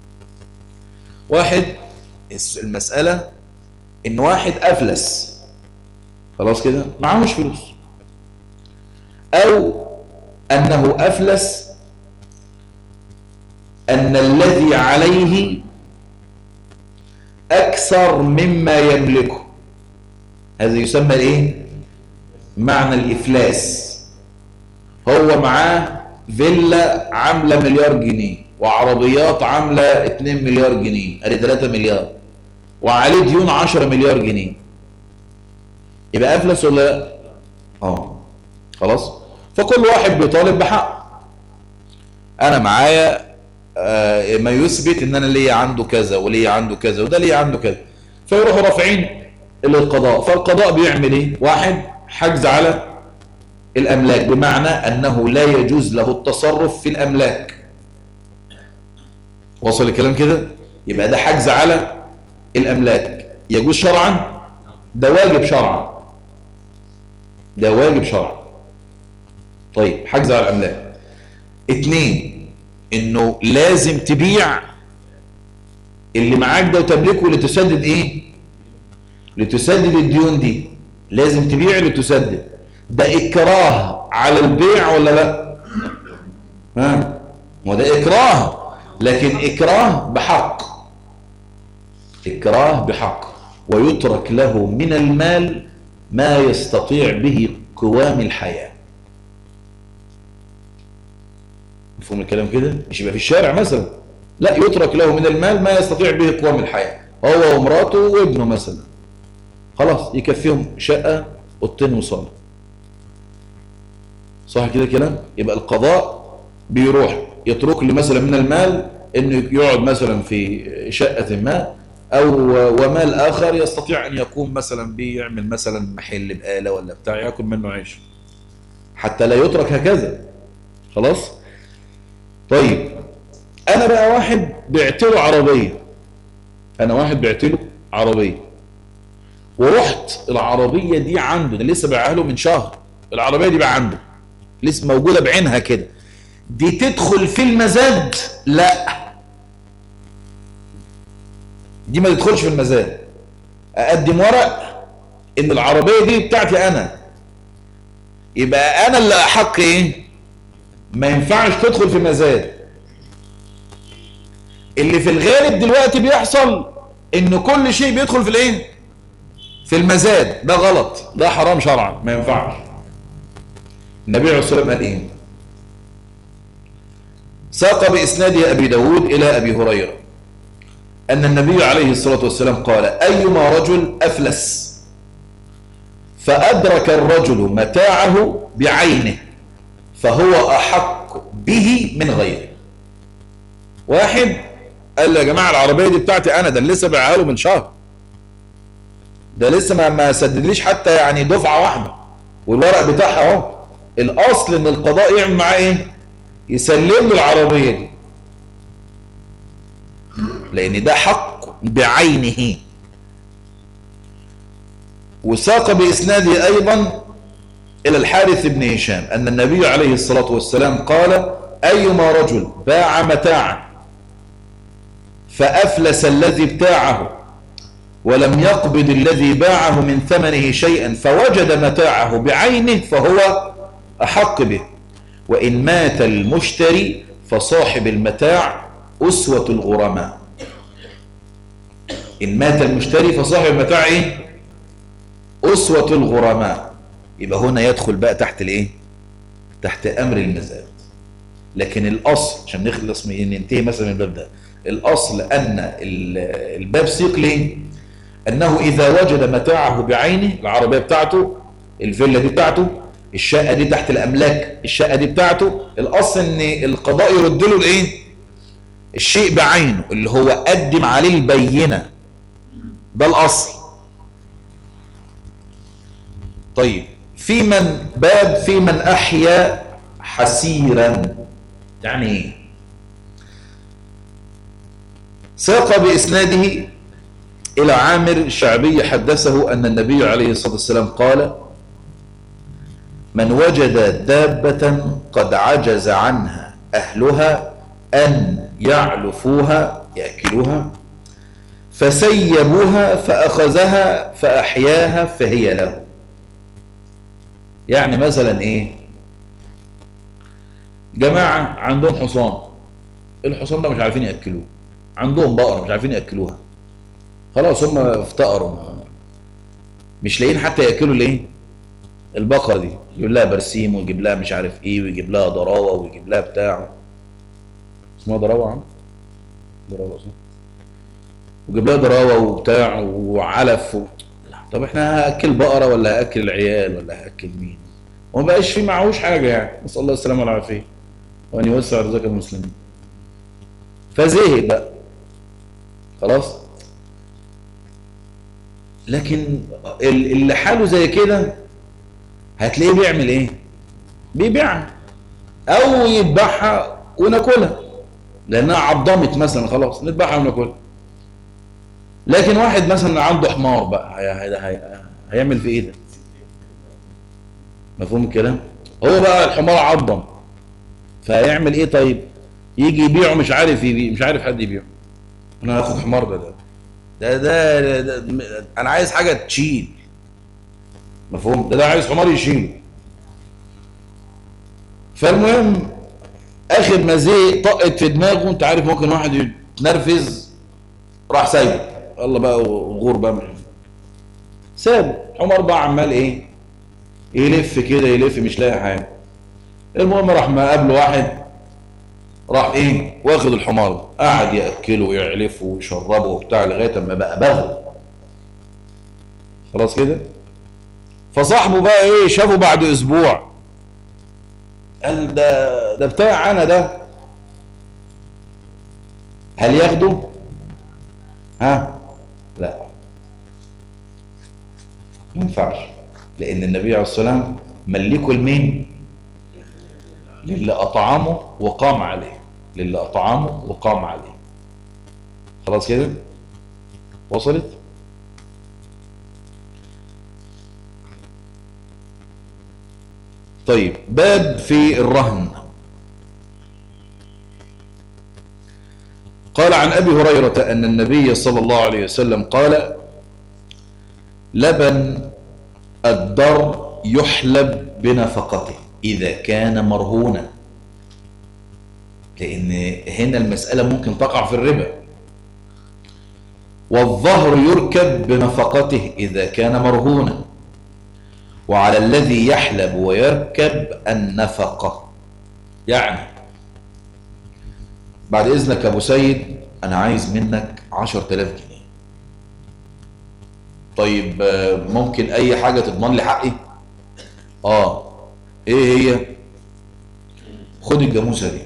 واحد المسألة ان واحد افلس خلاص كده معهوش فلوس او انه افلس ان الذي عليه اكثر مما يملكه هذا يسمى الايه معنى الإفلاس هو معاه فيلا عاملة مليار جنيه وعربيات عاملة 2 مليار جنيه ادي 3 مليار وعليه ديون 10 مليار جنيه يبقى أفلس ولا لا؟ اه خلاص فكل واحد بيطالب بحق أنا معايا آه، ما يثبت ان انا ليا عنده كذا وليا عنده كذا وده ليا عنده كذا فيروحوا رافعين للقضاء فالقضاء بيعمل ايه واحد حجز على الاملاك بمعنى انه لا يجوز له التصرف في الاملاك وصل الكلام كده يبقى ده حجز على الاملاك يجوز شرعا ده واجب شرعا ده واجب شرعا طيب حجز على الاملاك اتنين انه لازم تبيع اللي معاك ده وتملكه لتسدد ايه لتسدد الديون دي لازم تبيع لتسدد ده اكراه على البيع ولا لا ها ما ده اكراه لكن اكراه بحق اكراه بحق ويترك له من المال ما يستطيع به قوام الحياه مفهوم الكلام كده مش يبقى في الشارع مثلا لا يترك له من المال ما يستطيع به قوام الحياة هو ومراته وابنه مثلا خلاص يكفيهم شقة اوضتين وصالة صح كده كلام يبقى القضاء بيروح يترك لي مثلا من المال انه يقعد مثلا في شقة ما او ومال اخر يستطيع ان يقوم مثلا بيعمل مثلا محل بقالة ولا بتاع ياكل منه عيش حتى لا يترك هكذا خلاص طيب انا بقى واحد بعت له عربيه انا واحد بعت له عربيه ورحت العربيه دي عنده ده لسه باعها له من شهر العربيه دي بقى عنده لسه موجوده بعينها كده دي تدخل في المزاد لا دي ما تدخلش في المزاد اقدم ورق ان العربيه دي بتاعتي انا يبقى انا اللي احق ايه ما ينفعش تدخل في مزاد اللي في الغالب دلوقتي بيحصل ان كل شيء بيدخل في الايه في المزاد ده غلط ده حرام شرعا ما ينفعش النبي عليه الصلاه والسلام قال ايه ساق باسناد ابي داود الى ابي هريره ان النبي عليه الصلاه والسلام قال ايما رجل افلس فادرك الرجل متاعه بعينه فهو أحق به من غيره واحد قال له يا جماعة العربية دي بتاعتي أنا ده لسه بايعها له من شهر ده لسه ما ما سددليش حتى يعني دفعة واحدة والورق بتاعها اهو الأصل إن القضاء يعمل معاه إيه؟ يسلم له العربية دي لأن ده حق بعينه وساق بإسناده أيضا إلى الحارث بن هشام أن النبي عليه الصلاة والسلام قال أيما رجل باع متاعا فأفلس الذي ابتاعه ولم يقبض الذي باعه من ثمنه شيئا فوجد متاعه بعينه فهو أحق به وإن مات المشتري فصاحب المتاع أسوة الغرماء إن مات المشتري فصاحب المتاع إيه؟ أسوة الغرماء يبقى هنا يدخل بقى تحت الايه تحت امر المزاد لكن الاصل عشان نخلص من ننتهي مثلا من الباب ده الاصل ان الباب سيق ليه انه اذا وجد متاعه بعينه العربيه بتاعته الفيلا دي بتاعته الشقه دي تحت الاملاك الشقه دي بتاعته الاصل ان القضاء يرد له الايه الشيء بعينه اللي هو قدم عليه البينه ده الاصل طيب في من باب في من أحيا حسيرا يعني ايه ساق بإسناده إلى عامر الشعبي حدثه أن النبي عليه الصلاة والسلام قال من وجد دابة قد عجز عنها أهلها أن يعلفوها يأكلوها فسيبوها فأخذها فأحياها فهي له يعني مثلا ايه جماعة عندهم حصان الحصان ده مش عارفين يأكلوه عندهم بقرة مش عارفين يأكلوها خلاص هم افتقروا مش لاقيين حتى يأكلوا الايه البقرة دي يجيب لها برسيم ويجيب لها مش عارف ايه ويجيب لها ضراوة ويجيب لها بتاع اسمها ضراوة عم ضراوة صح ويجيب لها ضراوة وبتاع وعلف و... طب احنا هاكل بقرة ولا هاكل العيال ولا هاكل مين وما بقاش في معهوش حاجة يعني نسأل الله السلامة والعافية وأن يوسع رزق المسلمين فزهق بقى خلاص لكن ال- اللي حاله زي كده هتلاقيه بيعمل ايه بيبيعها او يذبحها وناكلها لانها عضمت مثلا خلاص نذبحها وناكلها لكن واحد مثلا عنده حمار بقى هي هي هي هيعمل في ايه ده مفهوم الكلام هو بقى الحمار عضم فهيعمل ايه طيب يجي يبيعه مش عارف يبيع مش عارف حد يبيعه انا هاخد حمار ده ده ده, ده, ده, ده انا عايز حاجه تشيل مفهوم ده ده عايز حمار يشيل فالمهم اخر ما زهق طقت في دماغه انت عارف ممكن واحد يتنرفز راح سايبه الله بقى وغور بقى من سابه حمار بقى عمال ايه يلف كده يلف مش لاقي حاجه المهم راح ما قابله واحد راح ايه واخد الحمار ده قعد ياكله ويعلفه ويشربه وبتاع لغايه اما بقى بغل خلاص كده فصاحبه بقى ايه شافه بعد اسبوع قال ده ده بتاع انا ده هل ياخده ها لا ما ينفعش لان النبي عليه الصلاه والسلام ملكه لمين للي اطعمه وقام عليه للي اطعمه وقام عليه خلاص كده وصلت طيب باب في الرهن قال عن أبي هريرة أن النبي صلى الله عليه وسلم قال لبن الدر يحلب بنفقته إذا كان مرهونا لأن هنا المسألة ممكن تقع في الربا والظهر يركب بنفقته إذا كان مرهونا وعلى الذي يحلب ويركب النفقة يعني بعد إذنك يا أبو سيد أنا عايز منك عشر تلاف جنيه طيب آه، ممكن أي حاجة تضمن لي حقي آه إيه هي خد الجاموسة دي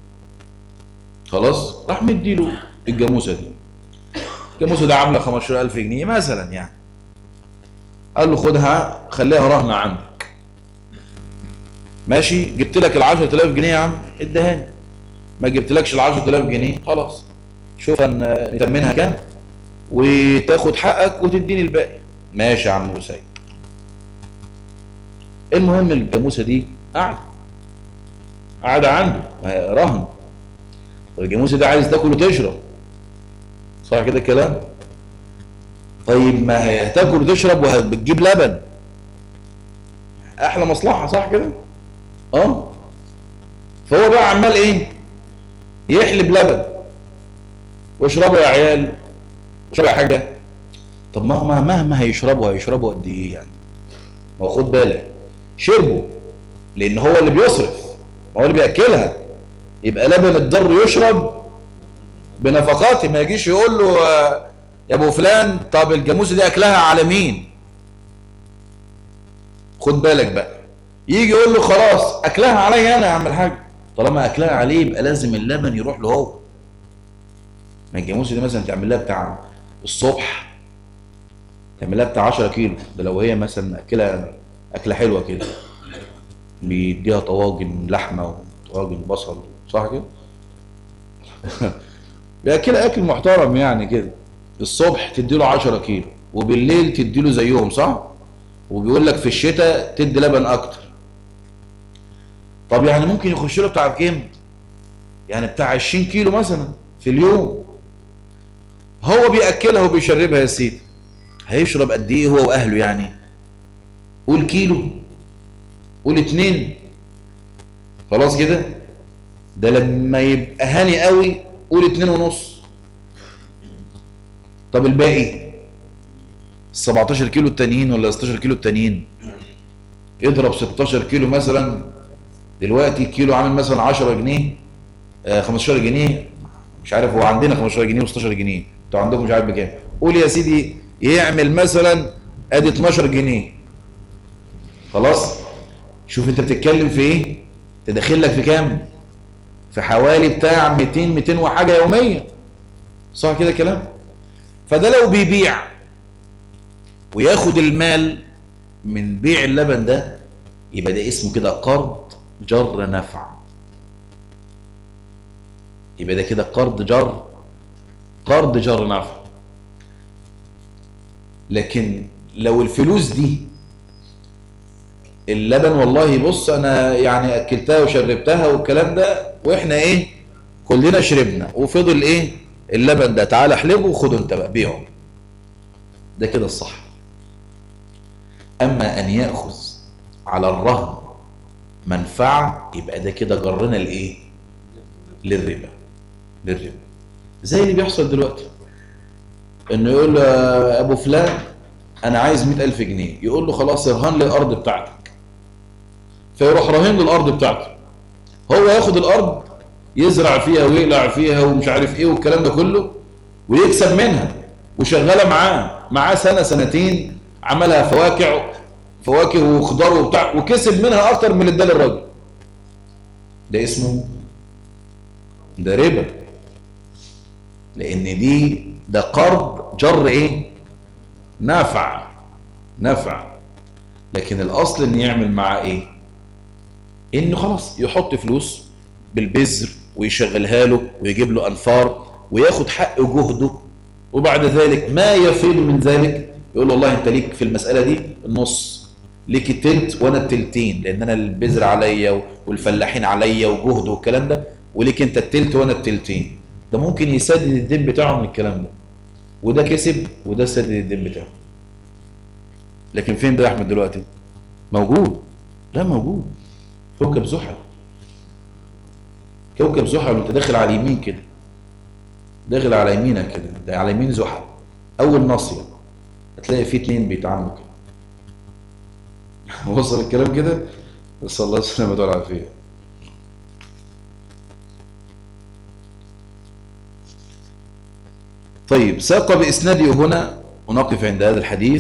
خلاص راح مديله الجاموسة دي الجاموسة دي عاملة 15000 جنيه مثلا يعني قال له خدها خليها رهنة عندك ماشي جبت لك ال 10000 جنيه يا عم ادهاني ما جبتلكش ال 10000 جنيه خلاص شوف ان نتمنها كام وتاخد حقك وتديني الباقي ماشي يا عم ابو سيد المهم الجاموسه دي قاعده قاعده عنده ما هي رهن الجاموسه دي عايز تاكل وتشرب صح كده الكلام طيب ما هي هتاكل وتشرب وبتجيب لبن احلى مصلحه صح كده اه فهو بقى عمال ايه يحلب لبن واشربوا يا عيال اشربوا يا حاجه طب مهما مهما هيشربوا هيشربوا قد ايه يعني ما هو خد بالك شربوا لان هو اللي بيصرف هو اللي بياكلها يبقى لبن الضر يشرب بنفقاته ما يجيش يقول له آه، يا ابو فلان طب الجاموسه دي اكلها على مين خد بالك بقى يجي يقول له خلاص اكلها عليا انا يا عم الحاج طالما اكلها عليه يبقى لازم اللبن يروح له هو ما الجاموسه دي مثلا تعمل لها بتاع الصبح تعمل لها بتاع 10 كيلو ده لو هي مثلا اكلها اكله حلوه كده بيديها طواجن لحمه وطواجن بصل صح كده بياكلها اكل محترم يعني كده الصبح تدي له 10 كيلو وبالليل تدي له زيهم صح وبيقول لك في الشتاء تدي لبن اكتر طب يعني ممكن يخش له بتاع كام يعني بتاع 20 كيلو مثلا في اليوم هو بياكلها وبيشربها يا سيدي هيشرب قد ايه هو واهله يعني قول كيلو قول اتنين خلاص كده ده لما يبقى هاني قوي قول اتنين ونص طب الباقي 17 كيلو التانيين ولا 16 كيلو التانيين اضرب 16 كيلو مثلا دلوقتي الكيلو عامل مثلا 10 جنيه آه 15 جنيه مش عارف هو عندنا 15 جنيه و16 جنيه انتوا عندكم مش عارف بكام قول يا سيدي يعمل مثلا ادي 12 جنيه خلاص شوف انت بتتكلم في ايه تدخل لك في كام في حوالي بتاع 200 200 وحاجه يوميا صح كده كلام فده لو بيبيع وياخد المال من بيع اللبن ده يبقى ده اسمه كده قرض جر نفع يبقى ده كده قرض جر قرض جر نفع لكن لو الفلوس دي اللبن والله بص انا يعني اكلتها وشربتها والكلام ده واحنا ايه كلنا شربنا وفضل ايه اللبن ده تعالى احلبه وخده انت بقى بيعه ده كده الصح اما ان ياخذ على الرهن منفعه يبقى ده كده جرنا لايه للربا للربا زي اللي بيحصل دلوقتي انه يقول له يا ابو فلان انا عايز مئة الف جنيه يقول له خلاص ارهن لي الارض بتاعتك فيروح راهن له الارض بتاعته هو ياخد الارض يزرع فيها ويقلع فيها ومش عارف ايه والكلام ده كله ويكسب منها وشغاله معاه معاه سنه سنتين عملها فواكه فواكه وخضار وبتاع وكسب منها اكتر من اللي اداه للراجل ده اسمه ده ربا لان دي ده قرض جر ايه نفع نفع لكن الاصل ان يعمل معاه ايه انه خلاص يحط فلوس بالبذر ويشغلها له ويجيب له انفار وياخد حق جهده وبعد ذلك ما يفيد من ذلك يقول له والله انت ليك في المساله دي النص ليك التلت وانا التلتين لان انا البذر عليا والفلاحين عليا وجهد والكلام ده وليك انت التلت وانا التلتين ده ممكن يسدد الدين بتاعه من الكلام ده وده كسب وده سدد الدين بتاعه لكن فين ده يا احمد دلوقتي موجود لا موجود كوكب زحل كوكب زحل وانت داخل على اليمين كده داخل على يمينك كده ده على يمين زحل اول ناصيه هتلاقي في اتنين بيتعاملوا كده وصل الكلام كده نسال الله السلامه والعافيه طيب ساق بإسناده هنا ونقف عند هذا الحديث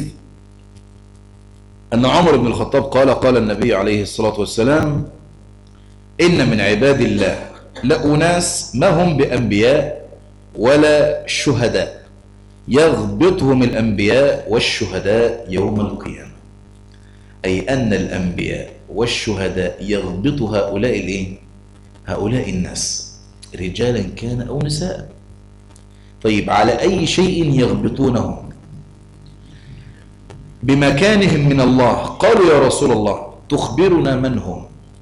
أن عمر بن الخطاب قال قال النبي عليه الصلاة والسلام إن من عباد الله لأناس ما هم بأنبياء ولا شهداء يغبطهم الأنبياء والشهداء يوم القيامة أي أن الأنبياء والشهداء يغبط هؤلاء الإيه؟ هؤلاء الناس رجالا كان أو نساء طيب على أي شيء يغبطونهم بمكانهم من الله قالوا يا رسول الله تخبرنا من هم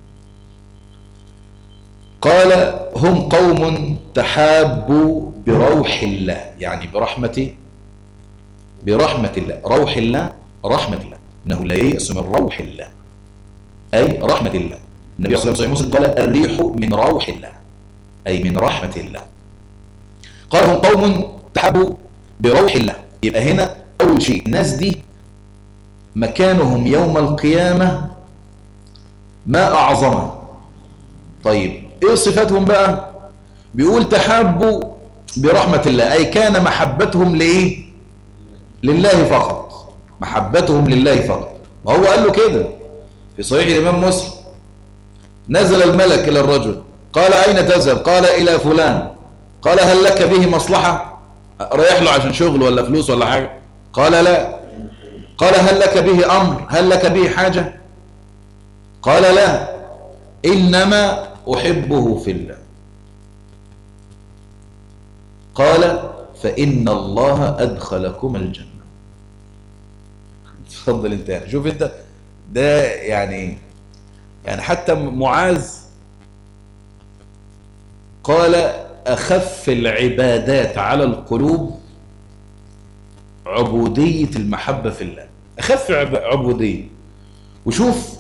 قال هم قوم تحابوا بروح الله يعني برحمة برحمة الله روح الله رحمة الله إنه لا ييأس من روح الله أي رحمة الله النبي صلى الله عليه وسلم قال الريح من روح الله أي من رحمة الله قال هم قوم تحبوا بروح الله يبقى هنا أول شيء الناس دي مكانهم يوم القيامة ما أعظمه طيب إيه صفاتهم بقى بيقول تحبوا برحمة الله أي كان محبتهم لإيه لله فقط محبتهم لله فقط وهو قال له كده في صحيح الإمام مسلم نزل الملك إلى الرجل قال أين تذهب قال إلى فلان قال هل لك به مصلحة رايح له عشان شغل ولا فلوس ولا حاجة قال لا قال هل لك به أمر هل لك به حاجة قال لا إنما أحبه في الله قال فإن الله أدخلكم الجنة تفضل انت شوف انت ده يعني يعني حتى معاذ قال أخف العبادات على القلوب عبودية المحبة في الله أخف عبودية وشوف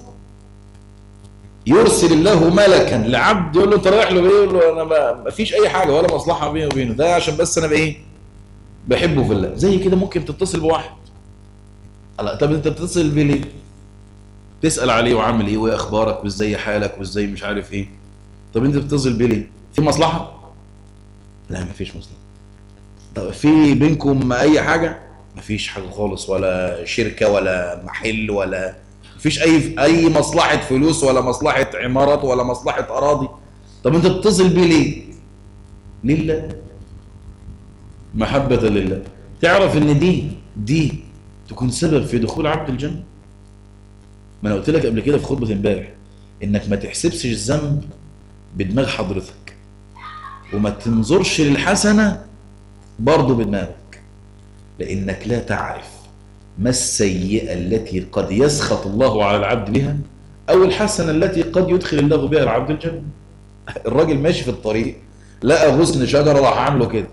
يرسل الله ملكا لعبد يقول له انت رايح له بايه يقول له انا ما فيش اي حاجه ولا مصلحه بيني وبينه ده عشان بس انا بايه بحبه في الله زي كده ممكن تتصل بواحد الله طب انت بتتصل بيه ليه تسال عليه وعامل ايه وايه اخبارك وازاي حالك وازاي مش عارف ايه طب انت بتتصل بيه ليه في مصلحه لا ما فيش مصلحه طب في بينكم اي حاجه ما فيش حاجه خالص ولا شركه ولا محل ولا مفيش اي اي مصلحه فلوس ولا مصلحه عمارات ولا مصلحه اراضي طب انت تتصل بيه ليه لله محبة لله تعرف ان دي دي تكون سبب في دخول عبد الجنة ما انا قلت لك قبل كده في خطبة امبارح انك ما تحسبش الذنب بدماغ حضرتك وما تنظرش للحسنة برضه بدماغك لانك لا تعرف ما السيئة التي قد يسخط الله على العبد بها او الحسنة التي قد يدخل الله بها العبد الجنة الراجل ماشي في الطريق لقى غصن شجرة راح عامله كده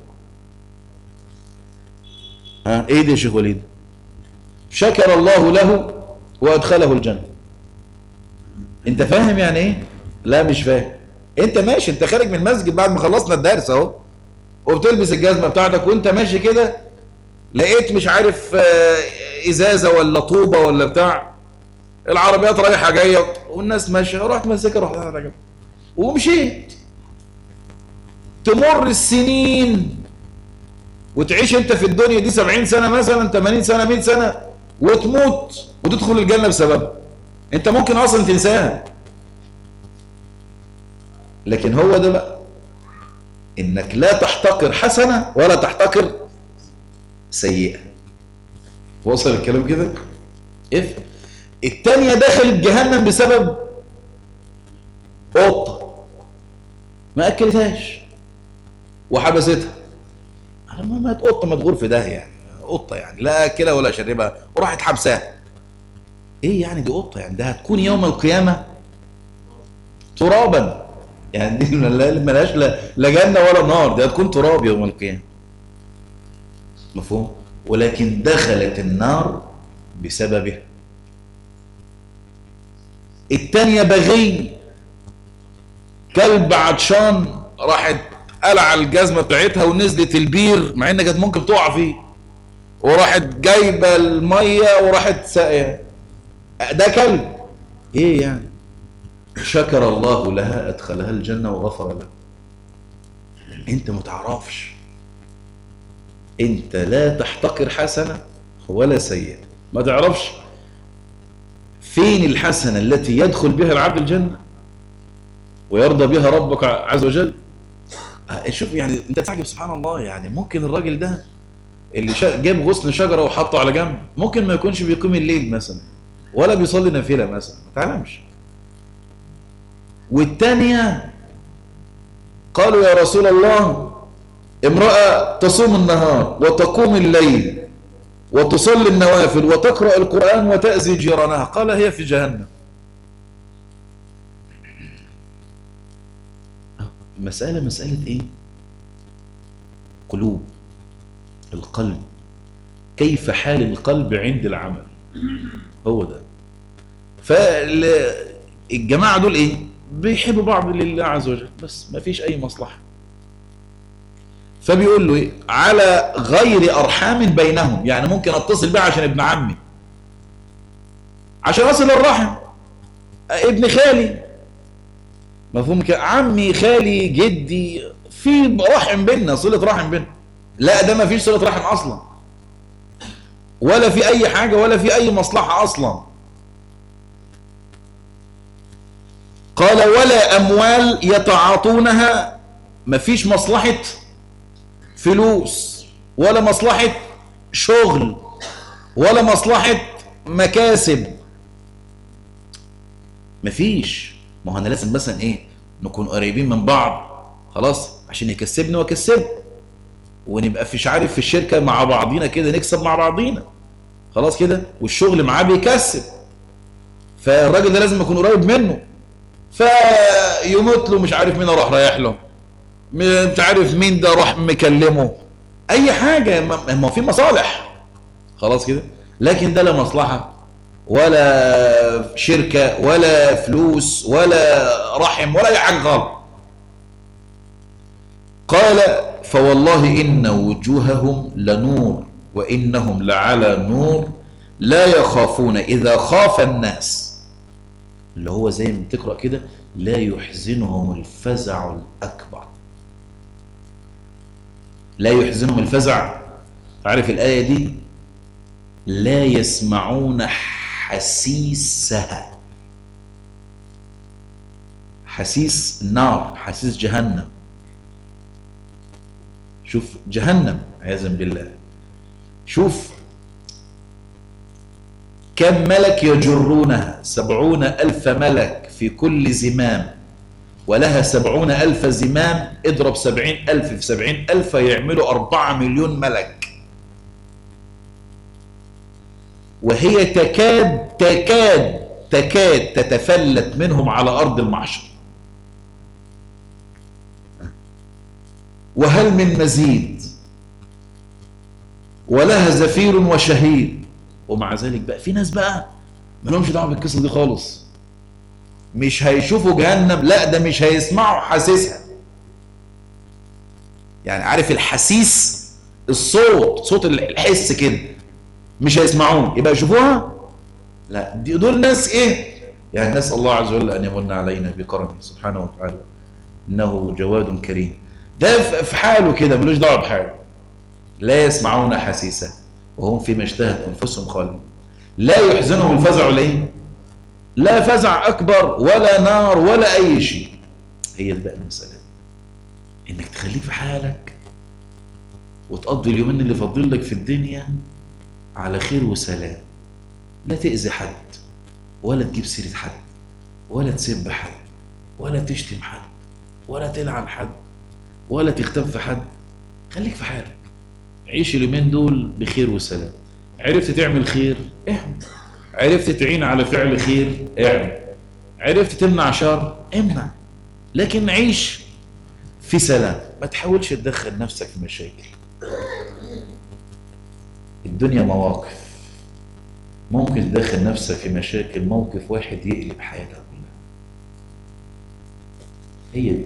ها ايه دي يا شيخ وليد شكر الله له وادخله الجنة انت فاهم يعني ايه لا مش فاهم انت ماشي انت خارج من المسجد بعد ما خلصنا الدرس اهو وبتلبس الجزمة بتاعتك وانت ماشي كده لقيت مش عارف آه، ازازة ولا طوبة ولا بتاع العربيات رايحة جاية والناس ماشية رحت ماسكها رحت راجع ومشيت تمر السنين وتعيش انت في الدنيا دي 70 سنة مثلا 80 سنة 100 سنة وتموت وتدخل الجنة بسببها انت ممكن اصلا تنساها لكن هو ده بقى انك لا تحتقر حسنة ولا تحتقر سيئة وصل الكلام كده اف التانية دخلت جهنم بسبب قطة ما اكلتهاش وحبستها على ما مات قطه مدغور في ده يعني قطه يعني لا اكلها ولا شربها وراحت حبساها ايه يعني دي قطه يعني ده هتكون يوم القيامه ترابا يعني دي ملهاش لا لا جنه ولا نار دي هتكون تراب يوم القيامه مفهوم ولكن دخلت النار بسببها التانية بغي كلب عطشان راحت قلع الجزمة بتاعتها ونزلت البير مع ان كانت ممكن تقع فيه وراحت جايبة المية وراحت ساقيها ده كلب ايه يعني شكر الله لها ادخلها الجنة وغفر لها انت متعرفش انت لا تحتقر حسنة ولا سيئة ما تعرفش فين الحسنة التي يدخل بها العبد الجنة ويرضى بها ربك عز وجل شوف يعني انت تعجب سبحان الله يعني ممكن الراجل ده اللي شا... جاب غصن شجره وحطه على جنب ممكن ما يكونش بيقيم الليل مثلا ولا بيصلي نافله مثلا ما تعلمش والثانيه قالوا يا رسول الله امراه تصوم النهار وتقوم الليل وتصلي النوافل وتقرا القران وتاذي جيرانها قال هي في جهنم مسألة مسألة ايه قلوب القلب كيف حال القلب عند العمل هو ده فالجماعة دول ايه بيحبوا بعض لله عز وجل بس ما فيش اي مصلحة فبيقول له ايه على غير ارحام بينهم يعني ممكن اتصل بيه عشان ابن عمي عشان اصل الرحم ابن خالي مفهوم كده عمي خالي جدي في رحم بيننا صلة رحم بيننا لا ده ما فيش صلة رحم اصلا ولا في اي حاجة ولا في اي مصلحة اصلا قال ولا اموال يتعاطونها ما فيش مصلحة فلوس ولا مصلحة شغل ولا مصلحة مكاسب مفيش ما هو انا لازم مثلا ايه نكون قريبين من بعض خلاص عشان يكسبني واكسبه ونبقى في مش عارف في الشركه مع بعضينا كده نكسب مع بعضينا خلاص كده والشغل معاه بيكسب فالراجل ده لازم يكون قريب منه فيموت له مش عارف مين راح رايح له مش عارف مين ده راح مكلمه اي حاجه ما في مصالح خلاص كده لكن ده لا مصلحه ولا شركة ولا فلوس ولا رحم ولا أي حاجة خالص قال فوالله إن وجوههم لنور وإنهم لعلى نور لا يخافون إذا خاف الناس اللي هو زي ما تقرأ كده لا يحزنهم الفزع الأكبر لا يحزنهم الفزع تعرف الآية دي لا يسمعون حسيسها حسيس النار حسيس جهنم شوف جهنم عياذا بالله شوف كم ملك يجرونها سبعون ألف ملك في كل زمام ولها سبعون ألف زمام اضرب سبعين ألف في سبعين ألف يعملوا أربعة مليون ملك وهي تكاد تكاد تكاد تتفلت منهم على أرض المعشر وهل من مزيد ولها زفير وشهيد ومع ذلك بقى في ناس بقى ما لهمش دعوه بالقصه دي خالص مش هيشوفوا جهنم لا ده مش هيسمعوا حاسسها يعني عارف الحسيس الصوت صوت الحس كده مش هيسمعوه يبقى يشوفوها لا دي دول ناس ايه يعني نسال الله عز وجل ان يمن علينا بكرمه سبحانه وتعالى انه جواد كريم ده في حاله كده ملوش دعوه بحاله لا يسمعون حسيسه وهم فيما اشتهت انفسهم خالدون لا يحزنهم الفزع ليه لا فزع اكبر ولا نار ولا اي شيء هي بقى المساله انك تخليك في حالك وتقضي اليومين اللي فاضل لك في الدنيا على خير وسلام لا تأذي حد ولا تجيب سيرة حد ولا تسب حد ولا تشتم حد ولا تلعن حد ولا تغتاب في حد خليك في حالك عيش اليومين دول بخير وسلام عرفت تعمل خير اعمل عرفت تعين على فعل خير اعمل عرفت تمنع شر امنع لكن عيش في سلام ما تحاولش تدخل نفسك في مشاكل الدنيا مواقف ممكن تدخل نفسك في مشاكل موقف واحد يقلب حياتك كلها هي دي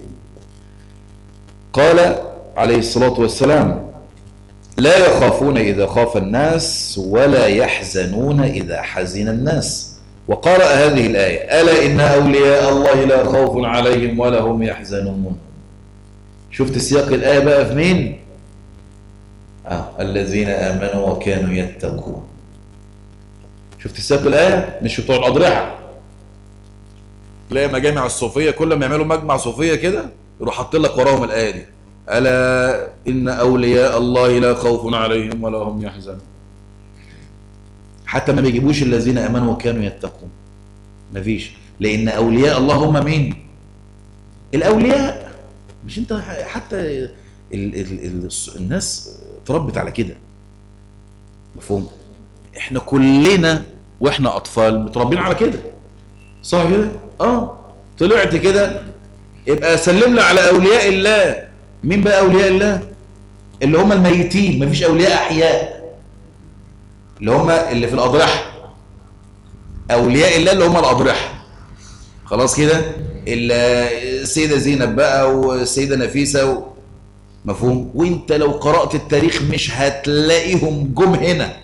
قال عليه الصلاة والسلام لا يخافون إذا خاف الناس ولا يحزنون إذا حزن الناس وقرأ هذه الآية ألا إن أولياء الله لا خوف عليهم ولا هم يحزنون شفت سياق الآية بقى في مين آه. الذين آمنوا وكانوا يتقون شفت سياق الآية مش بتوع الأضرحة تلاقي مجامع الصوفية كل ما يعملوا مجمع صوفية كده يروح حاطين لك وراهم الآية دي ألا إن أولياء الله لا خوف عليهم ولا هم يحزنون حتى ما بيجيبوش الذين امنوا وكانوا يتقون مفيش لان اولياء الله هم مين الاولياء مش انت حتى ال ال ال الناس اتربت على كده مفهوم احنا كلنا واحنا اطفال متربين على كده صح كده اه طلعت كده يبقى سلم لي على اولياء الله مين بقى اولياء الله اللي هم الميتين مفيش اولياء احياء اللي هم اللي في الأضرحة أولياء الله اللي هم الأضرحة خلاص كده السيدة زينب بقى والسيدة نفيسة و... مفهوم وانت لو قرأت التاريخ مش هتلاقيهم جم هنا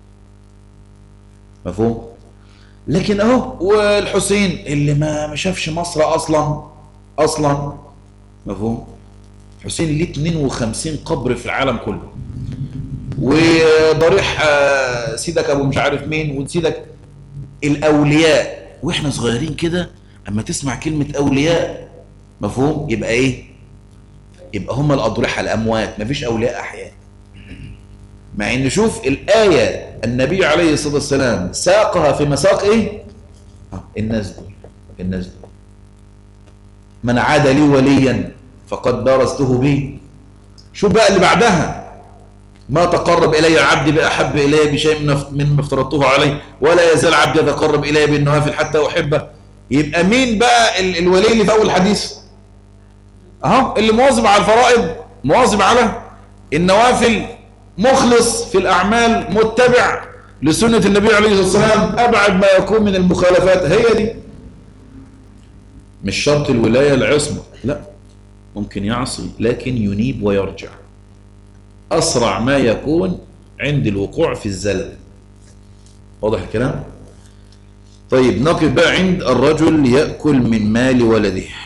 مفهوم لكن اهو والحسين اللي ما ما شافش مصر اصلا اصلا مفهوم حسين ليه 52 قبر في العالم كله وضريح سيدك ابو مش عارف مين وسيدك الاولياء واحنا صغيرين كده اما تسمع كلمة اولياء مفهوم يبقى ايه يبقى هم الاضرحة الاموات مفيش اولياء احياء مع ان شوف الاية النبي عليه الصلاة والسلام ساقها في مساق ايه آه الناس دول الناس دول من عاد لي وليا فقد بارزته به شوف بقى اللي بعدها ما تقرب إلي عبدي بأحب إلي بشيء مما افترضته عليه ولا يزال عبدي يتقرب إلي بالنوافل حتى أحبه يبقى مين بقى ال الولي اللي في أول الحديث أهو اللي مواظب على الفرائض مواظب على النوافل مخلص في الأعمال متبع لسنة النبي عليه الصلاة والسلام أبعد ما يكون من المخالفات هي دي مش شرط الولاية العصمة لا ممكن يعصي لكن ينيب ويرجع أسرع ما يكون عند الوقوع في الزلل واضح الكلام طيب نقف بقى عند الرجل يأكل من مال ولده